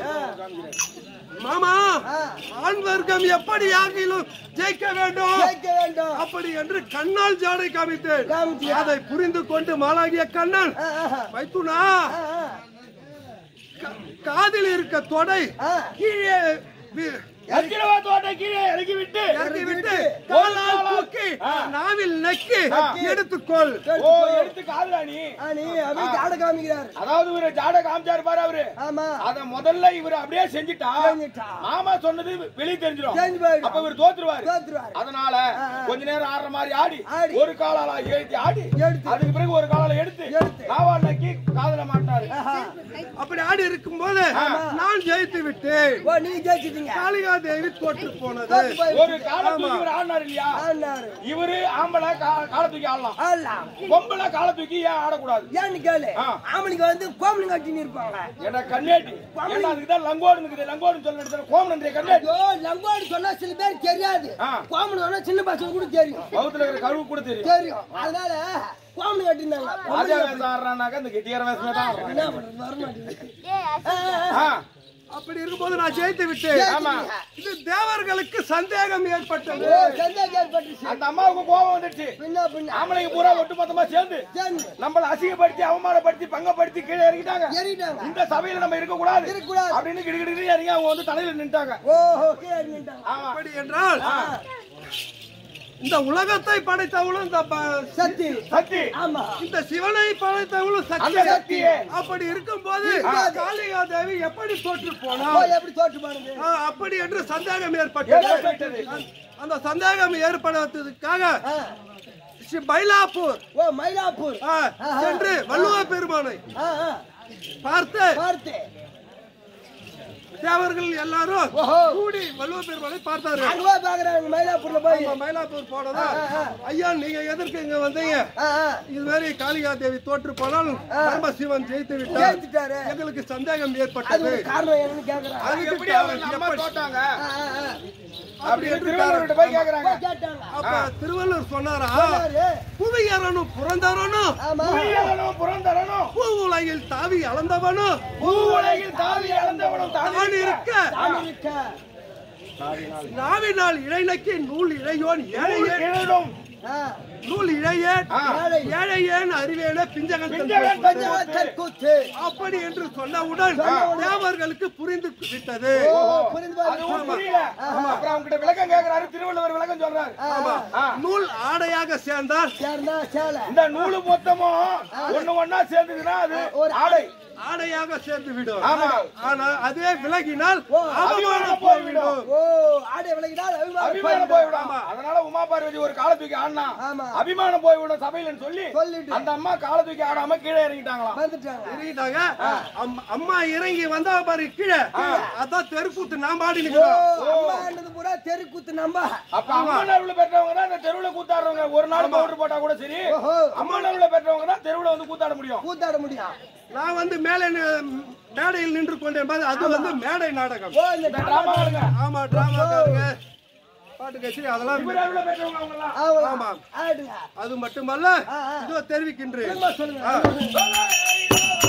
மாமா
ஆ.
ஆண் வர்க்கம் எப்படி யாகிலும் ஜெயிக்க வேண்டும்
ஜெயிக்க வேண்டும்
அப்படி என்று கண்ணால் ஜாடை காமித்தேன்
காமிச்சியா?
அதை புரிந்து கொண்டு மாலாகிய கண்ணன்
ஆ, ஆ,
வைத்துனா
ஆ, ஆ.
கா- காதில் இருக்க தொடை
ஆ.
கீழே வி-
அக்கிரவா தோட்டை கீழே இறக்கி விட்டு
இறக்கி விட்டு
விட்டு,
காலால் தூக்கி
ஆ.
நாவில் நக்கி
ஆ.
எடுத்துக்கொள்
ஓ எடுத்து காதுடா நீ
ஆ, நீ அப்படியே ஜாட காமிக்கிறார்
அதாவது இவரு ஜாட காமிச்சாரு பாரு அவரு
ஆமா
அத முதல்ல இவரு அப்படியே செஞ்சுட்டா
செஞ்சுட்டா.
மாமா சொன்னது வெளியே தெரிஞ்சிடும்
தெரிஞ்சு போயிடும்.
அப்ப இவர் தோத்துருவாரு
தோத்துருவாரு.
அதனால
ஆ, ஆ.
கொஞ்ச நேரம் ஆடுற மாதிரி ஆடி
ஆடி.
ஒரு காலால எழுதி ஆடி
எடுத்து.
அதுக்கு பிறகு ஒரு காலால எடுத்து
எடுத்து.
நாவா நக்கி காதுல மாட்டாரு
ஆஹா.
அப்படி ஆடி இருக்கும்போது நான் ஜெயித்து விட்டேன்
ஓ நீ ஜெயிச்சிட்டீங்க
காளிகா தேவி தோற்று போனது
தோத்து போய்
ஒரு கால தூக்கி இவர் ஆடினாரு இல்லையா
ஆடினாரு.
இவரு ஆம்பளை கா- காலை தூக்கி ஆடலாம்
ஆடலாம்.
பொம்பளை காலை தூக்கி ஏன் ஆடக்கூடாது
ஏன்னு கேளு
ஆ.
ஆம்பளைக்கு வந்து கோமலம் கட்டின்னு இருப்பாங்க
ஏன்னா கண்ணேட்டி ஏன்னா அதுக்கு தான் லங்கோடு இருக்குது லங்கோடுன்னு சொல்ல இடத்துல கோமனந்திரிய கண்ணேட்டி
ஐயோ லங்கோடு சொன்னா சில பேர் தெரியாது
ஆ.
கோமலம் சொன்னா சின்ன பசங்க கூட தெரியும்
பௌத்துல இருக்கிற கருவு கூட தெரியும்
தெரியும் அதனால கோமலம் கட்டிருந்தாங்க
ராஜா வேஷம் ஆடுறானாக்க இந்த கெட்டியார வேஷமே தான் ஆடுறான்.
என்ன பண்றது வர மாட்டேங்குது
ஆ,
அப்படி இருக்கும்போது நான் ஜெயித்து விட்டேன்
ஆமா
இது தேவர்களுக்கு சந்தேகம் ஏற்பட்டது
ஓ சந்தேகம் ஏற்பட்டுச்சு
அந்த அம்மாவுக்கு கோபம் வந்துடுச்சு
பின்ன பின்ன
ஆம்பளைங்க பூரா ஒட்டு மொத்தமா சேர்ந்து
சேர்ந்து
நம்மள அசிங்கப்படுத்தி அவமானப்படுத்தி பங்கப்படுத்தி கீழே இறங்கிட்டாங்க
ஏறிட்டாங்க
இந்த சபையில நம்ம இருக்க கூடாது
இருக்கக்கூடாது.
அப்படின்னு கிடுகிடு இறங்கி அவங்க வந்து தலையில நின்ட்டாங்க
ஓஹோ கீழே இறங்கிட்டாங்க
ஆமா
அப்படி என்றால் இந்த உலகத்தை படைத்தவளும் இந்த ப-
சத்தி
சக்தி
ஆமா
இந்த சிவனை படைத்தவளும்
அந்த
சக்தி
சக்தியே
அப்படி இருக்கும்போது காளிகா தேவி எப்படி தோற்று
ஓ
போனார்
எப்படி தோற்று பாருங்க
ஆ, அப்படி என்று சந்தேகம் ஏற்பட்டது
ஏற்பட்டது.
அந்த சந்தேகம் ஏற்படுவதற்காக
ஆ.
ஸ்ரீ பைலாப்பூர்
ஓ மயிலாப்பூர்
ஆ, சென்று வள்ளுவ பெருமானை
ஆ, ஆ.
பார்த்து
பார்த்து
தேவர்கள் எல்லாரும்
ஓஹோ.
கூடி வள்ளுவ பெருமாளை பார்த்தாரு
அங்க போய் பாக்குறாங்க மயிலாப்பூர்ல போய்
நம்ம மயிலாப்பூர் போனதா
ஆ, ஆ.
ஐயா நீங்க எதற்கு இங்க வந்தீங்க
ஆ, ஆ.
இது மாதிரி காளிகா தேவி தோற்று போனால் பரமசிவன் ஜெயித்து விட்டார்
ஜெயித்துட்டாரு.
எங்களுக்கு சந்தேகம்
அது
ஏற்பட்டது
ஒரு காரணம் என்னன்னு கேக்குறாங்க
அதுக்கு
எப்படி அவங்க அம்மா
எப்படி-
தோட்டாங்க
ஆ, ஆ, ஆ.
அப்படி திருவள்ளுவர்கிட்ட போய் கேக்குறாங்க
போய் கேட்டாங்க
அப்ப திருவள்ளுவர் சொன்னாரா
சொன்னாரு.
புவியரனும் புறந்தரனும்
ஆமா
புவியரனும் புறந்தரனும்
பூ உலகில் தாவி அளந்தவனும்
பூ உலகில் தாவி அளந்தவனும்
தான் இருக்க
சாமி இருக்க.
நாவினால் இழைநக்கி நூல் இழையோன் ஏழையேன்
கிழடும்
ஆ.
நூல் இழையேன்
ஆ.
ஏழை.
ஏழையேன் அறிவேன பிஞ்சகன்
பிஞ்சகன்
பஞ்சவச்சல் கூத்து.
அப்படி என்று சொன்னவுடன் தேவர்களுக்கு புரிந்து விட்டது
ஓ, புரிந்து பாரு.
அதுவும் புரியல அப்புறம் அவங்க கிட்ட விளக்கம் கேக்குறாரு திருவள்ளுவர் விளக்கம் சொல்றாரு
ஆ,
ஆ.
நூல் ஆடையாக சேர்ந்தால்
சேர்ந்தா சேலை.
இந்த நூலு மொத்தமும் ஒண்ணு ஒண்ணா சேர்ந்ததுன்னா அது
ஒரு
ஆடை
ஆடையாக சேர்ந்து விடும்
ஆமா.
ஆனா அதே விலகினால்
ஓ,
அவமானம் போய்விடும்
ஓ, ஆடை விலகினால் அபிமானம்
அபிமானம்
போய்விடும்.
போய்விடும் அதனால உமா பார்வதி ஒரு கால தூக்கி ஆடினா
ஆமா.
அபிமானம் போய்விடும் சபையிலன்னு சொல்லி
சொல்லிட்டு.
அந்த அம்மா கால தூக்கி ஆடாம கீழே இறங்கிட்டாங்களாம்
வந்துட்டாங்க.
இறங்கிட்டாங்க அம்- அம்மா இறங்கி வந்தா பாரு கீழே அதான் தெருக்கூத்து நான் பாடி
ஓ,
நிக்கிறோம்
அம்மான்றது பூரா தெருக்கூத்து நம்ப.
அப்ப அம்மா நடுவுல பெற்றவங்க தான் இந்த தெருவுல கூத்தாடுறவங்க ஒரு நாள் பவுடர் போட்டா கூட சரி
ஓஹோ,
அம்மா நடுவுல பெற்றவங்க தான் தெருவுல வந்து கூத்தாட முடியும்
கூத்தாட முடியும்.
நான் வந்து மேலே நி- மேடையில் நின்று கொண்டேன் பாரு, அது வந்து மேடை நாடகம்
ஓ, இந்த
இந்த டிராமா ஆளுங்க
ஆமா டிராமாக்காரங்க பாட்டு கட்சி அதெல்லாம்
இவர் நடுவுல பெற்றவங்க அவங்க எல்லாம்
ஆமா.
ஆமா.
ஆடுங்க.
அது மட்டுமல்ல
ஆ, ஆ.
இதோ தெரிவிக்கின்றேன்
திரும்ப சொல்லுங்க.
ஆ.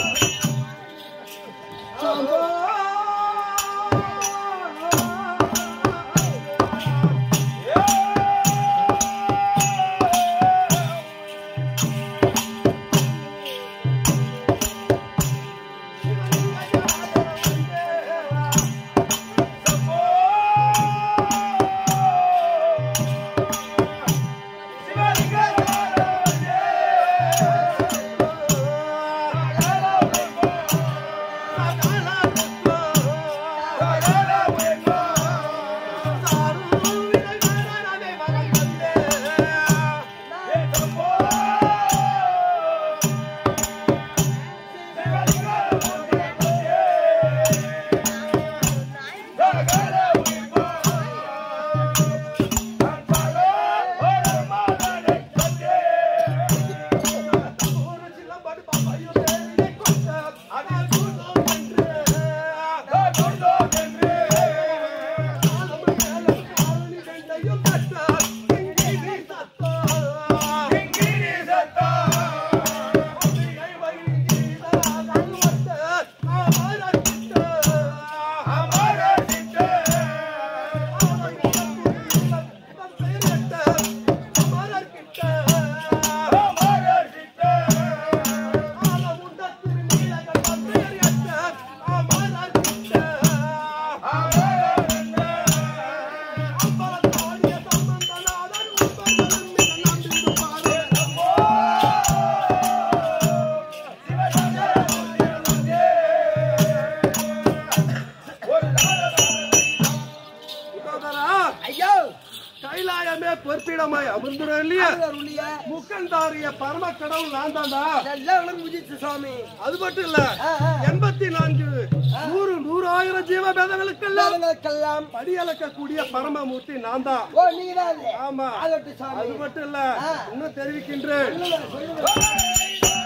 ஐயோ,
கைலாயமே பொற்பிடமாய் அமர்ந்துடும் இல்லையா
ஆடுவார் உள்ளிய.
முக்கந்தாரிய பரம கடவுள் நான் தான்டா
எல்லாம் உனக்கு முடிஞ்சிச்சு சாமி.
அது மட்டும் இல்ல
ஆ, ஆ.
எண்பத்தி நான்கு நூறு நூறாயிரம் ஜீவபேதங்களுக்கெல்லாம்
வேதங்களுக்கெல்லாம்.
படியளக்கக்கூடிய பரமமூர்த்தி நான் தான்
ஓ, நீங்கதான் அது.
ஆமா
ஆகட்டும் சாமி.
அது மட்டும் இல்ல
ஆ.
இன்னும் தெரிவிக்கின்றேன்
சொல்லுங்க, சொல்லுங்க.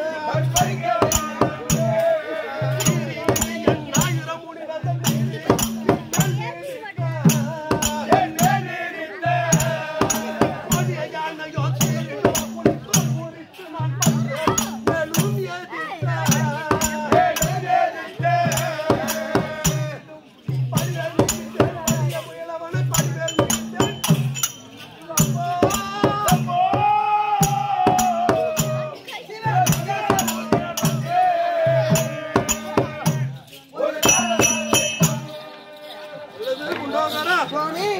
ஆயிரம் முனிவர்கள்
அல்லது குண்டோதரா
சுவாமி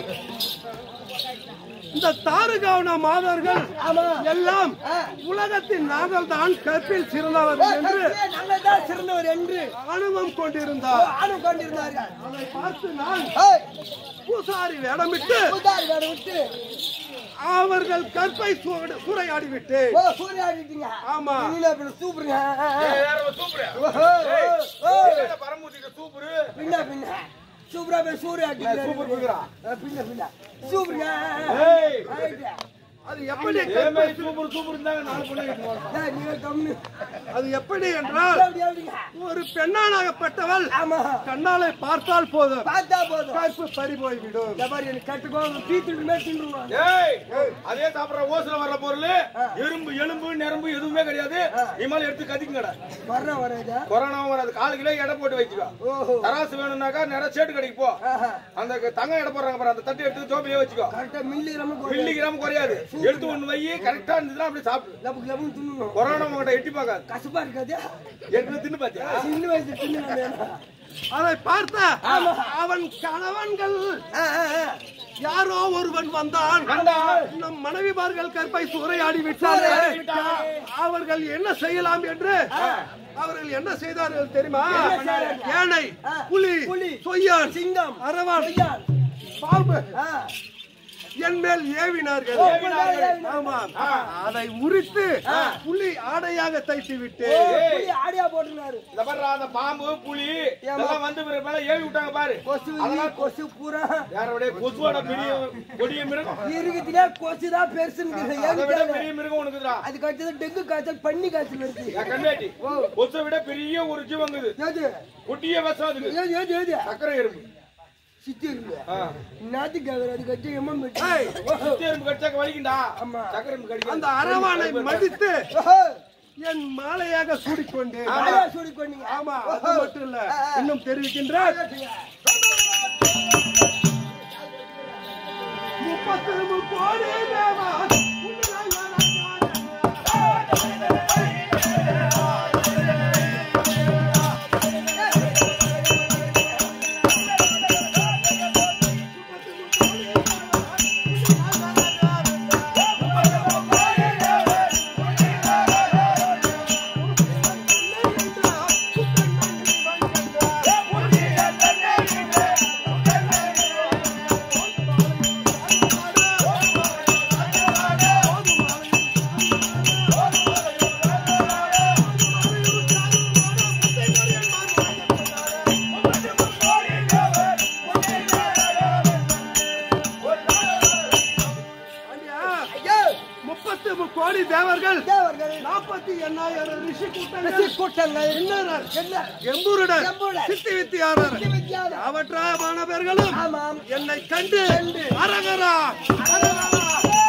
இந்த தாருகாவன மாதர்கள்
ஆமா
எல்லாம்
ஆ.
உலகத்தின் நாங்கள் தான் கற்பில் சிறந்தவர்கள் என்று
நாங்கள் தான் சிறந்தவர் என்று
அனுபவம் கொண்டிருந்தார்
ஆணும் கொண்டிருந்தார்கள்
அதை பார்த்து நான்
ஏய்,
பூசாரி வேடமிட்டு
புதாரி வேட விட்டு
அவர்கள் கற்பை சூடு- சூறையாடி விட்டு
ஓ சூரியாடிட்டீங்க
ஆமா.
நீல அப்படி சூப்பருங்க
சூப்பர்
ஓஹோ, ஓ, ஓ.
பரமூதிக்கு சூப்பர்
பின்ன பின்ன சூப்பரா போய் சூரியாடி
சூப்பர் இருக்குறா.
பின்ன பின்ன சூப்பருங்க
ஏய்.
ஆயிட்டு.
அது எப்படி
ஏமே
கற்பை
சூப்பர் சூப்பர் இருந்தாங்க நாலு பொண்ணு கிட்ட போறோம்
ஏய், நீங்க கம்னு
அது எப்படி என்றால்
அப்படி அப்படிங்க
ஒரு பெண்ணானாகப்பட்டவள்
ஆமா
கண்ணாலை பார்த்தால் போதும்
பார்த்தா போதும்
கற்பு பறி போய்விடும்
இந்த மாதிரி எனக்கு கட்டுக்கோ பீத்துட்டு மேல் தின்றுவாங்க
ஏய் அதே சாப்பிடுற ஓசுல வர்ற பொருள் எறும்பு எலும்பு நரம்பு எதுவுமே கிடையாது இமால எடுத்து கதிக்குங்கடா
வர்ற வரையா
கொரோனாவும் வராது காலு கிலோ எடை போட்டு வச்சுக்கோ
ஓஹோ
தராசு வேணும்னாக்கா நிறைய சேட்டு கடைக்கு போ
ஆஹா.
அந்த தங்கம் எடை போடுறாங்க பாரு அந்த தட்டு எடுத்து ஜோபிலே வச்சுக்கோ
கரெக்டா மில்லி நம்ம
மில்லி கிராம் குறையாது எடுத்து ஒண்ணு வை கரெக்டா இருந்ததுன்னா அப்படியே சாப்பிடு
லபுக்கு லபுக்கு தின்னணும்
கொரோனா உங்கள்கிட்ட எட்டி பார்க்காது
கசப்பா இருக்காது
ஏற்கனவே தின்னு பாத்தியா
சின்ன வயசு தின்னு
அதை பார்த்த அவன் கணவன்கள் யாரோ ஒருவன் வந்தான் நம் மனைவிமார்கள் கற்பை சூறையாடி விட்டார்கள் அவர்கள் என்ன செய்யலாம் என்று அவர்கள் என்ன செய்தார்கள் தெரியுமா யானை புலி
புலி,
சொய்யான்
சிங்கம்,
அரவான்
ஐயான்.
பாம்பு
ஆ.
என் மேல் ஏவினார்கள்
ஏவினார்கள்.
ஆமாம் அதை உரித்து புலி ஆடையாக தைத்து விட்டு
ஓ, புலி ஆடியா போட்டுருந்தாரு
இந்த பாரு அந்த பாம்பு புலி இதெல்லாம் வந்து பிறகு மேல ஏவி விட்டாங்க பாரு
கொசு ஈ, கொசு பூரா
யாரோட கொசுவோட பெரிய கொடிய மிருகம்
இருக்குதுலே கொசு தான் பெருசுன்னு
அதை விட
ஏன்
பெரிய மிருகம் உனக்குதுடா
அதுக்கு அடுத்தது டெங்கு காய்ச்சல் பண்ணி காய்ச்சல் இருக்கு
என் கண்டாட்டி கொசை விட பெரிய ஒரு ஜீவங்குது
ஏது
குட்டிய விஷம் அதுக்கு
ஏது ஏது ஏது
சக்கரை எறும்பு
சித்தி இருக்கு
ஆ.
நாத்துக்கு அதுக்கு அடுத்து எம்மன் வெட்டி.
ஏய்,
குட்டி எறும்பு கடிச்சாக்க வலிக்குண்டா
ஆமா.
சக்கரை எறும்பு கடிக்காது
அந்த அரவானை மடித்து
ஓஹோ,
என் மாலையாக சூடிக்கொண்டு
ஆயா சூடி கொண்டீங்க.
ஆமா அது மட்டும் இல்ல இன்னும் தெரிவிக்கின்றார் முப்பத்து முக்கோடி தேவா உன்னை பாண்டியா,
ஐயோ,
முப்பத்து முக்கோடி தேவர்கள்
தேவர்கள்,
நாற்பத்தி எண்ணாயிரம் ரிஷி கூட்டங்கள்
ரிஷி கூட்டங்கள்,
கிண்ணறர்,
என்ன?
எம்பூருடன்
எம்பூருடன்,
சித்தி வித்தியாரர்
சித்தி வித்தியாதர்.
அவற்றான பேர்களும்
ஆமாம்.
என்னை கண்டு அரகரா அரகரா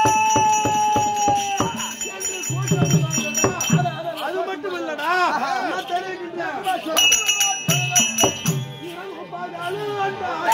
என்று கூட்டமிட்டார்களா? அது மட்டும் இல்லடா நான் தெரிவிக்கின்றேன் இரவு பகல் அன்றாய்.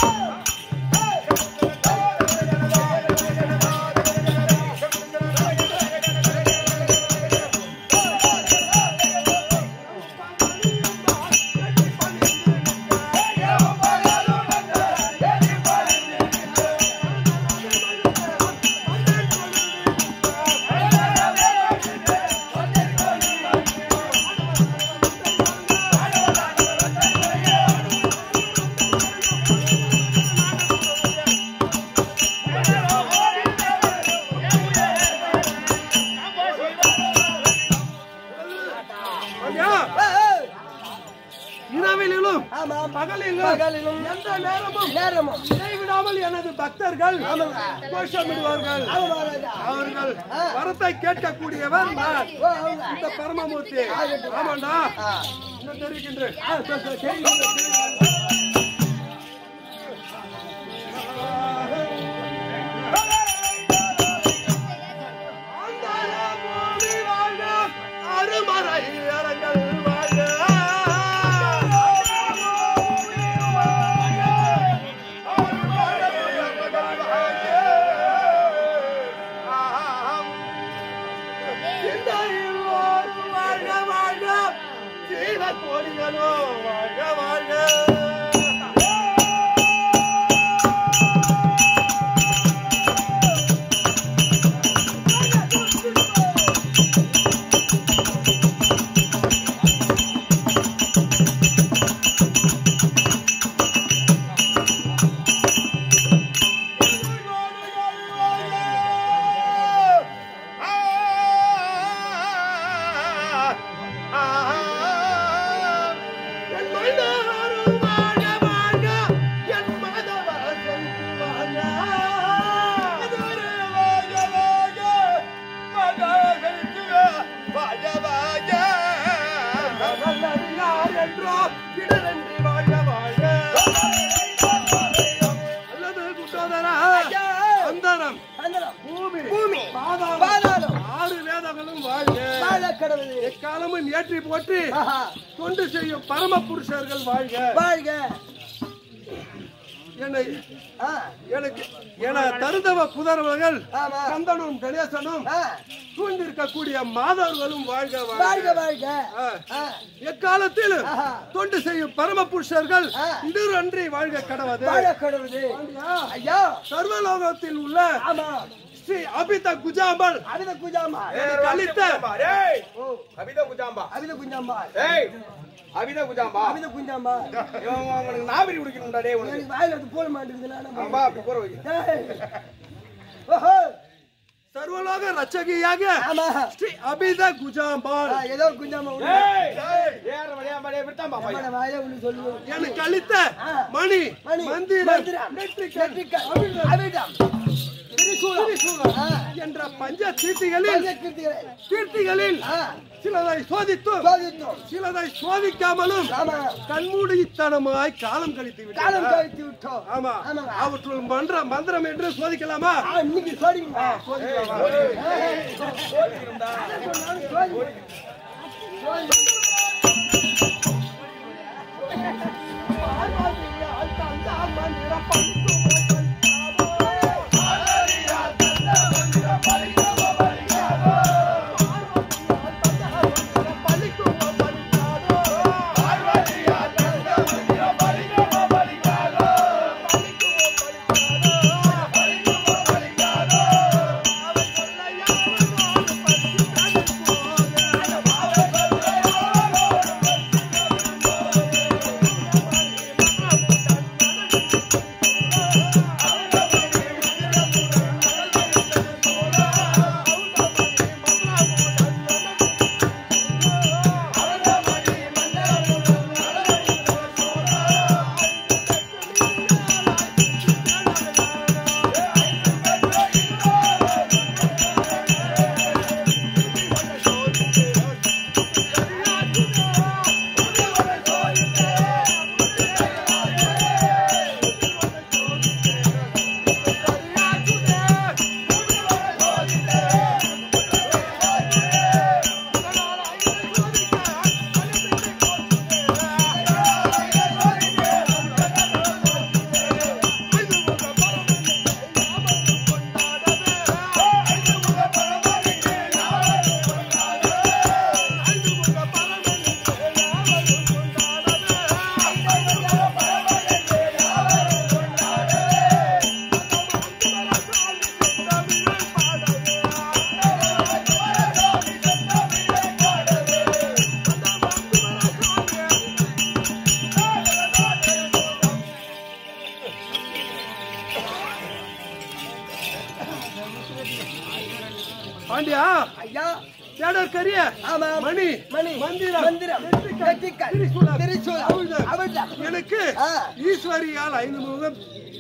பாண்டியா,
ஏய்,
இரவிலும்
ஆமாம்.
பகலிலும்
பகலிலும்
எந்த நேரமும்
நேரமும்
இடைவிடாமல் எனது பக்தர்கள் கோஷமிடுவார்கள்
ஆமாம்,
அவர்கள் வரத்தை கேட்கக்கூடியவர் நான்
ஓ, அவங்க.
இந்த பரமமூர்த்தி ஆமாண்டா இன்னும் தெரிவிக்கின்றேன்
ஆ, சொல், சொல், சரி.
ஆண்டாளமூடி வாழ்க, அருமறை அரங்கள் வாழ்க. சிந்தையில் வாழ்க, வாழ்க, வாழ்க. சீன கோடிகளோ வாழ்க வாழ்க
பாதாளம்
பாதாளம்
ஆறு வேதங்களும் வாழ்க
வாழ கடவுளே
எக்காலமும் ஏற்றி போற்றி
ஆஹா.
தொண்டு செய்யும் பரம புருஷர்கள் வாழ்க
வாழ்க
என்னை
ஆ,
எனக்கு என தருதவ புதர்வர்கள்
ஆமா.
கந்தனும் கணேசனும்
ஆ,
சூழ்ந்திருக்கக்கூடிய மாதவர்களும் வாழ்க
வாழ்க
வாழ்க
வாழ்க
ஆ.
ஆ,
எக்காலத்தில்
ஆஹா.
தொண்டு செய்யும் பரம புருஷர்கள்
ஆ.
இன்று வாழ்க கடவது
வாழ கடவுளே ஐயா
சர்வலோகத்தில் உள்ள
ஆமா
ஸ்ரீ அபித குஜாம்பல்
அவித குஜாமா
எனக்கு அளித்த
ஏய்
ஓ
அபித குஜாம்பா
அவித குஞ்சாம்பா
ஏய் அபித குஜாம்பா
அவித குஞ்சாம்பா
இவன் உனக்கு நாவரி குடிக்கணும்டா டேய் உனக்கு
எனக்கு வாயில அது போட மாட்டேங்குது நானும்
ஆமா அப்படி போற வை
ஏய். ஓஹோ
சர்வலோக ரட்சகியாக
ஆமா
ஸ்ரீ அபித குஜாம்பால்
ஆ, ஏதோ ஒரு குஞ்சாமா உண்டு.
ஏய் ஏற வழியா மடியா விட்டாம்பா பையன்
நம்மட வாயில ஒண்ணு சொல்லுவோம்
எனக்கு அளித்த
ஆ.
மணி
மணி
மந்திரம்
மந்திரம்
நெற்றிக்கண்,
நெற்றிக்கண்,
அமிர்தம்,
அமிர்தம் திரிசூலம்
திரிசூலம்
ஆ.
என்ற பஞ்ச தீர்த்திகளில்
பஞ்சகிருத்திகளை.
தீர்த்திகளில்
ஆ,
சிலதை சோதித்தும்
சோதித்தோம்.
சிலதை சோதிக்காமலும்
ஆமா
கண்மூடித்தனமாய் காலம் கழித்து
காலம்
விட்டார்
கழித்து விட்டோம்
ஆமா
ஆமாங்க.
அவற்றுள் மன்ற மந்திரம் என்று சோதிக்கலாமா
ஆ, இன்னைக்கு சோடிங்க
பாண்டியா
ஐயா
தேடற்கரிய
ஆமா
மணி
மணி
மந்திரம்
மந்திரம் நெற்றிக்கண்,
திரிசூலம்,
திரிசூலம்
அமிர்தம்.
அமிர்தம்
எனக்கு
ஆ.
ஈஸ்வரியால் ஐந்து முகம்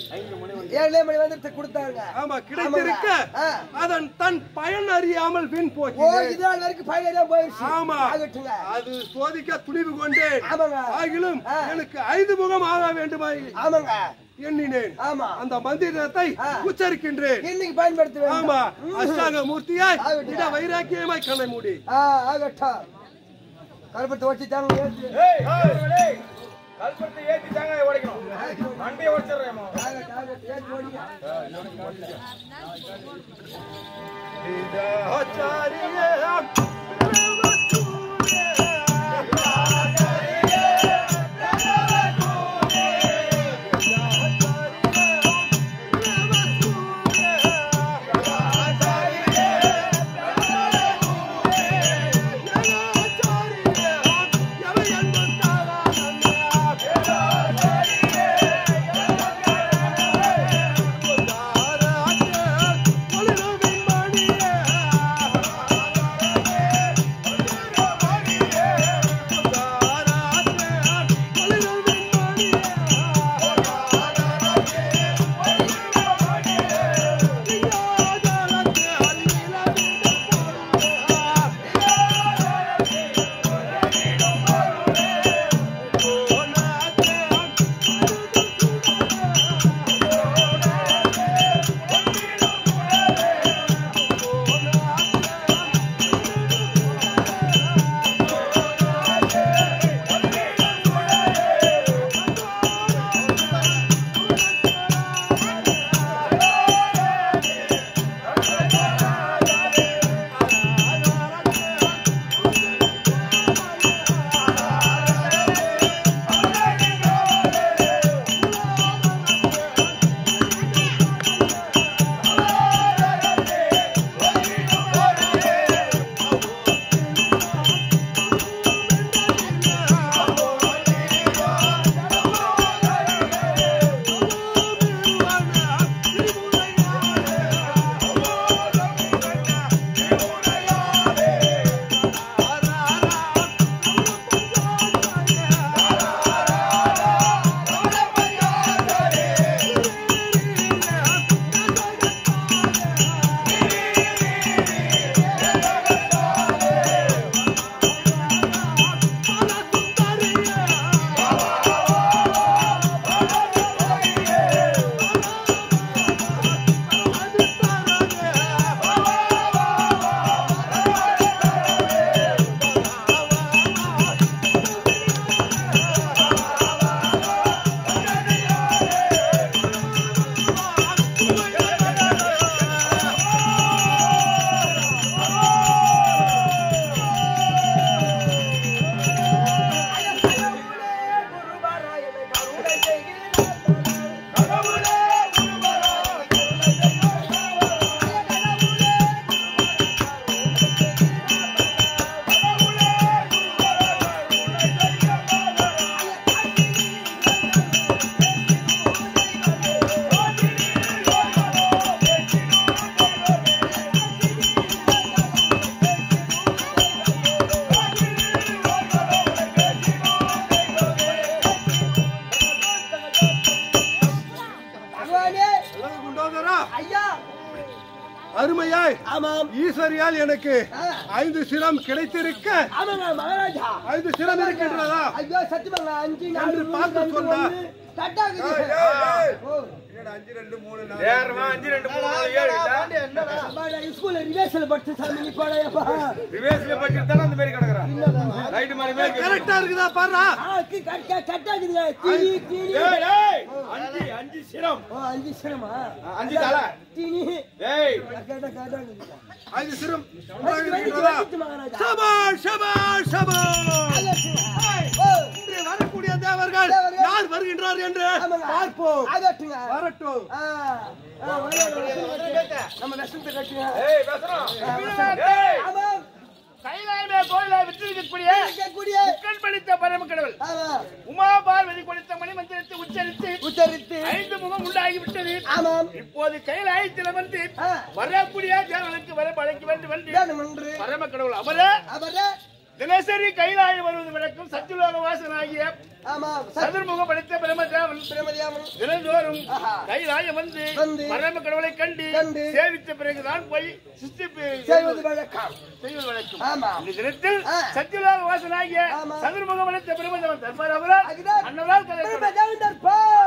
ஏழே மணி வந்து கொடுத்தாங்க
ஆமா கிடைத்திருக்க
ஆ.
அதன் தன் பயன் அறியாமல் வீண்
ஓ
போக்கிறேன்
இது நாள் வரைக்கும் பையன் தான் போயிடுச்சு
ஆமா
ஆகட்டுங்க
அது சோதிக்க துணிவு கொண்டேன்
ஆமாங்க
ஆகிலும்
ஆ.
எனக்கு ஐந்து முகம் ஆக வேண்டுமாய்
ஆமாங்க
எண்ணினேன்
ஆமா
அந்த மந்திரத்தை
ஆ.
உச்சரிக்கின்றேன்
இன்னைக்கு பயன்படுத்த வேண்டும்
ஆமா அஷ்டாங்க மூர்த்தியாய்
ஆகட்டும்.
இட வைராக்கியமாய் கண்ணை மூடி
ஆ ஆகட்டும் கருப்பத்தை வச்சு தாங்க ஏத்து.
ஏய் ஏய் கல்பத்தை ஏத்தி தாங்க உடைக்கணும் மண்டையை உடைச்சிடுறேன்
ஆகட்டும், ஆகட்டும், ஏத்து ஓடிங்க.
மணியே
பகவானே
உலக குண்டோதரா
ஐயா
அருமையாய்
ஆமாம்
ஈஸ்வரியால் எனக்கு
ஆ.
ஐந்து சிரம் கிடைத்திருக்க
ஆமாங்க மகாராஜா
ஐந்து சிரம் இருக்கின்றதா
ஐயோ சத்தியமாங்க அஞ்சு நாலு
என்று
மூணு,
பார்த்து
ரெண்டு,
சொன்னா.
ஒண்ணு. தட்டாக்குது. ஓ.
ஏறுமா, அஞ்சு ரெண்டு மூணு நாலு ஏழு இல்ல?
அம்மாடா, ஸ்கூல்ல ரிவேர்ஸ்ல படிச்ச சாமி நீ போடாயப்பா.
ரிவேஸ்ல படிச்சுட்டு தானே அந்த மாதிரி கிடக்குறான் ரைட்டு மாதிரி மாதிரி கேக்குது.
கரெக்டா இருக்குதா பாரு
ஆ, கி- கட்- கட்- கட்டாக்குதுங்க. தீனி, தீனி.
ஏய், ஏய், அஞ்சு அஞ்சு சிரம்
ஓ, அஞ்சு சிரமா?
அஞ்சு தலை.
தீனி.
ஏய்
கட்டா, கட்டாக்குதுங்க.
ஐந்து சிரம்
வந்துச்சு, வந்துச்சு, வந்துச்சு மகாராஜா.
சபாஷ் சபாஷ் சபாஷ்
ஓ,
இன்று வரக்கூடிய தேவர்கள்
தேவர்கள்.
யார் வருகின்றார் என்று
ஆமாங்க.
பார்ப்போம்
ஆகட்டுங்க.
வரட்டும்
ஆ, ஆ, வரையாடு, வரையாடு. நம்ம லட்சத்தை கட்டுங்க.
ஏய் பேசுறோம் ஏய்
ஆமாம்.
கைலாயமே கோயிலை விற்றிருக்கக்கூடிய
இருக்கக்கூடிய
கண் படித்த பரம கடவுள்
ஆமா,
உமா பார்வதி கொடுத்த மணி மந்திரத்தை உச்சரித்து
உச்சரித்து
ஐந்து முகம் உண்டாகி விட்டது
ஆமாம்
இப்போது கைலாயத்தில் வந்து
ஆ,
வரக்கூடிய தேவனுக்கு வர பழைக்க வேண்டும் என்று
வேண்டுமென்று
பரம கடவுள் அவர
அவரே
தினசரி கைலாயம் வருவது வழக்கம் சத்துலோக வாசனாகிய
ஆமாம் சத்
சதுர்முகம் படைத்த பிரம தேவன்
பிரமதியாமன்
தினந்தோறும்
ஆஹா.
கைலாயம் வந்து
வந்து
பரம கடவுளை கண்டு
கண்டு
சேவித்த பிறகுதான் போய் சிஸ்டி
செய்வது வழக்கம்
செய்வது வழக்கம்
ஆமா
இந்த தினத்தில்
ஆ.
சத்தியலாக வாசனாகிய
ஆமா.
சதுர்முகம் படைத்த பிரமதவன் தர்மர் அவரால்
அதுதான்
அன்னதால் கதை
பிரமதியாமன் தற்போம்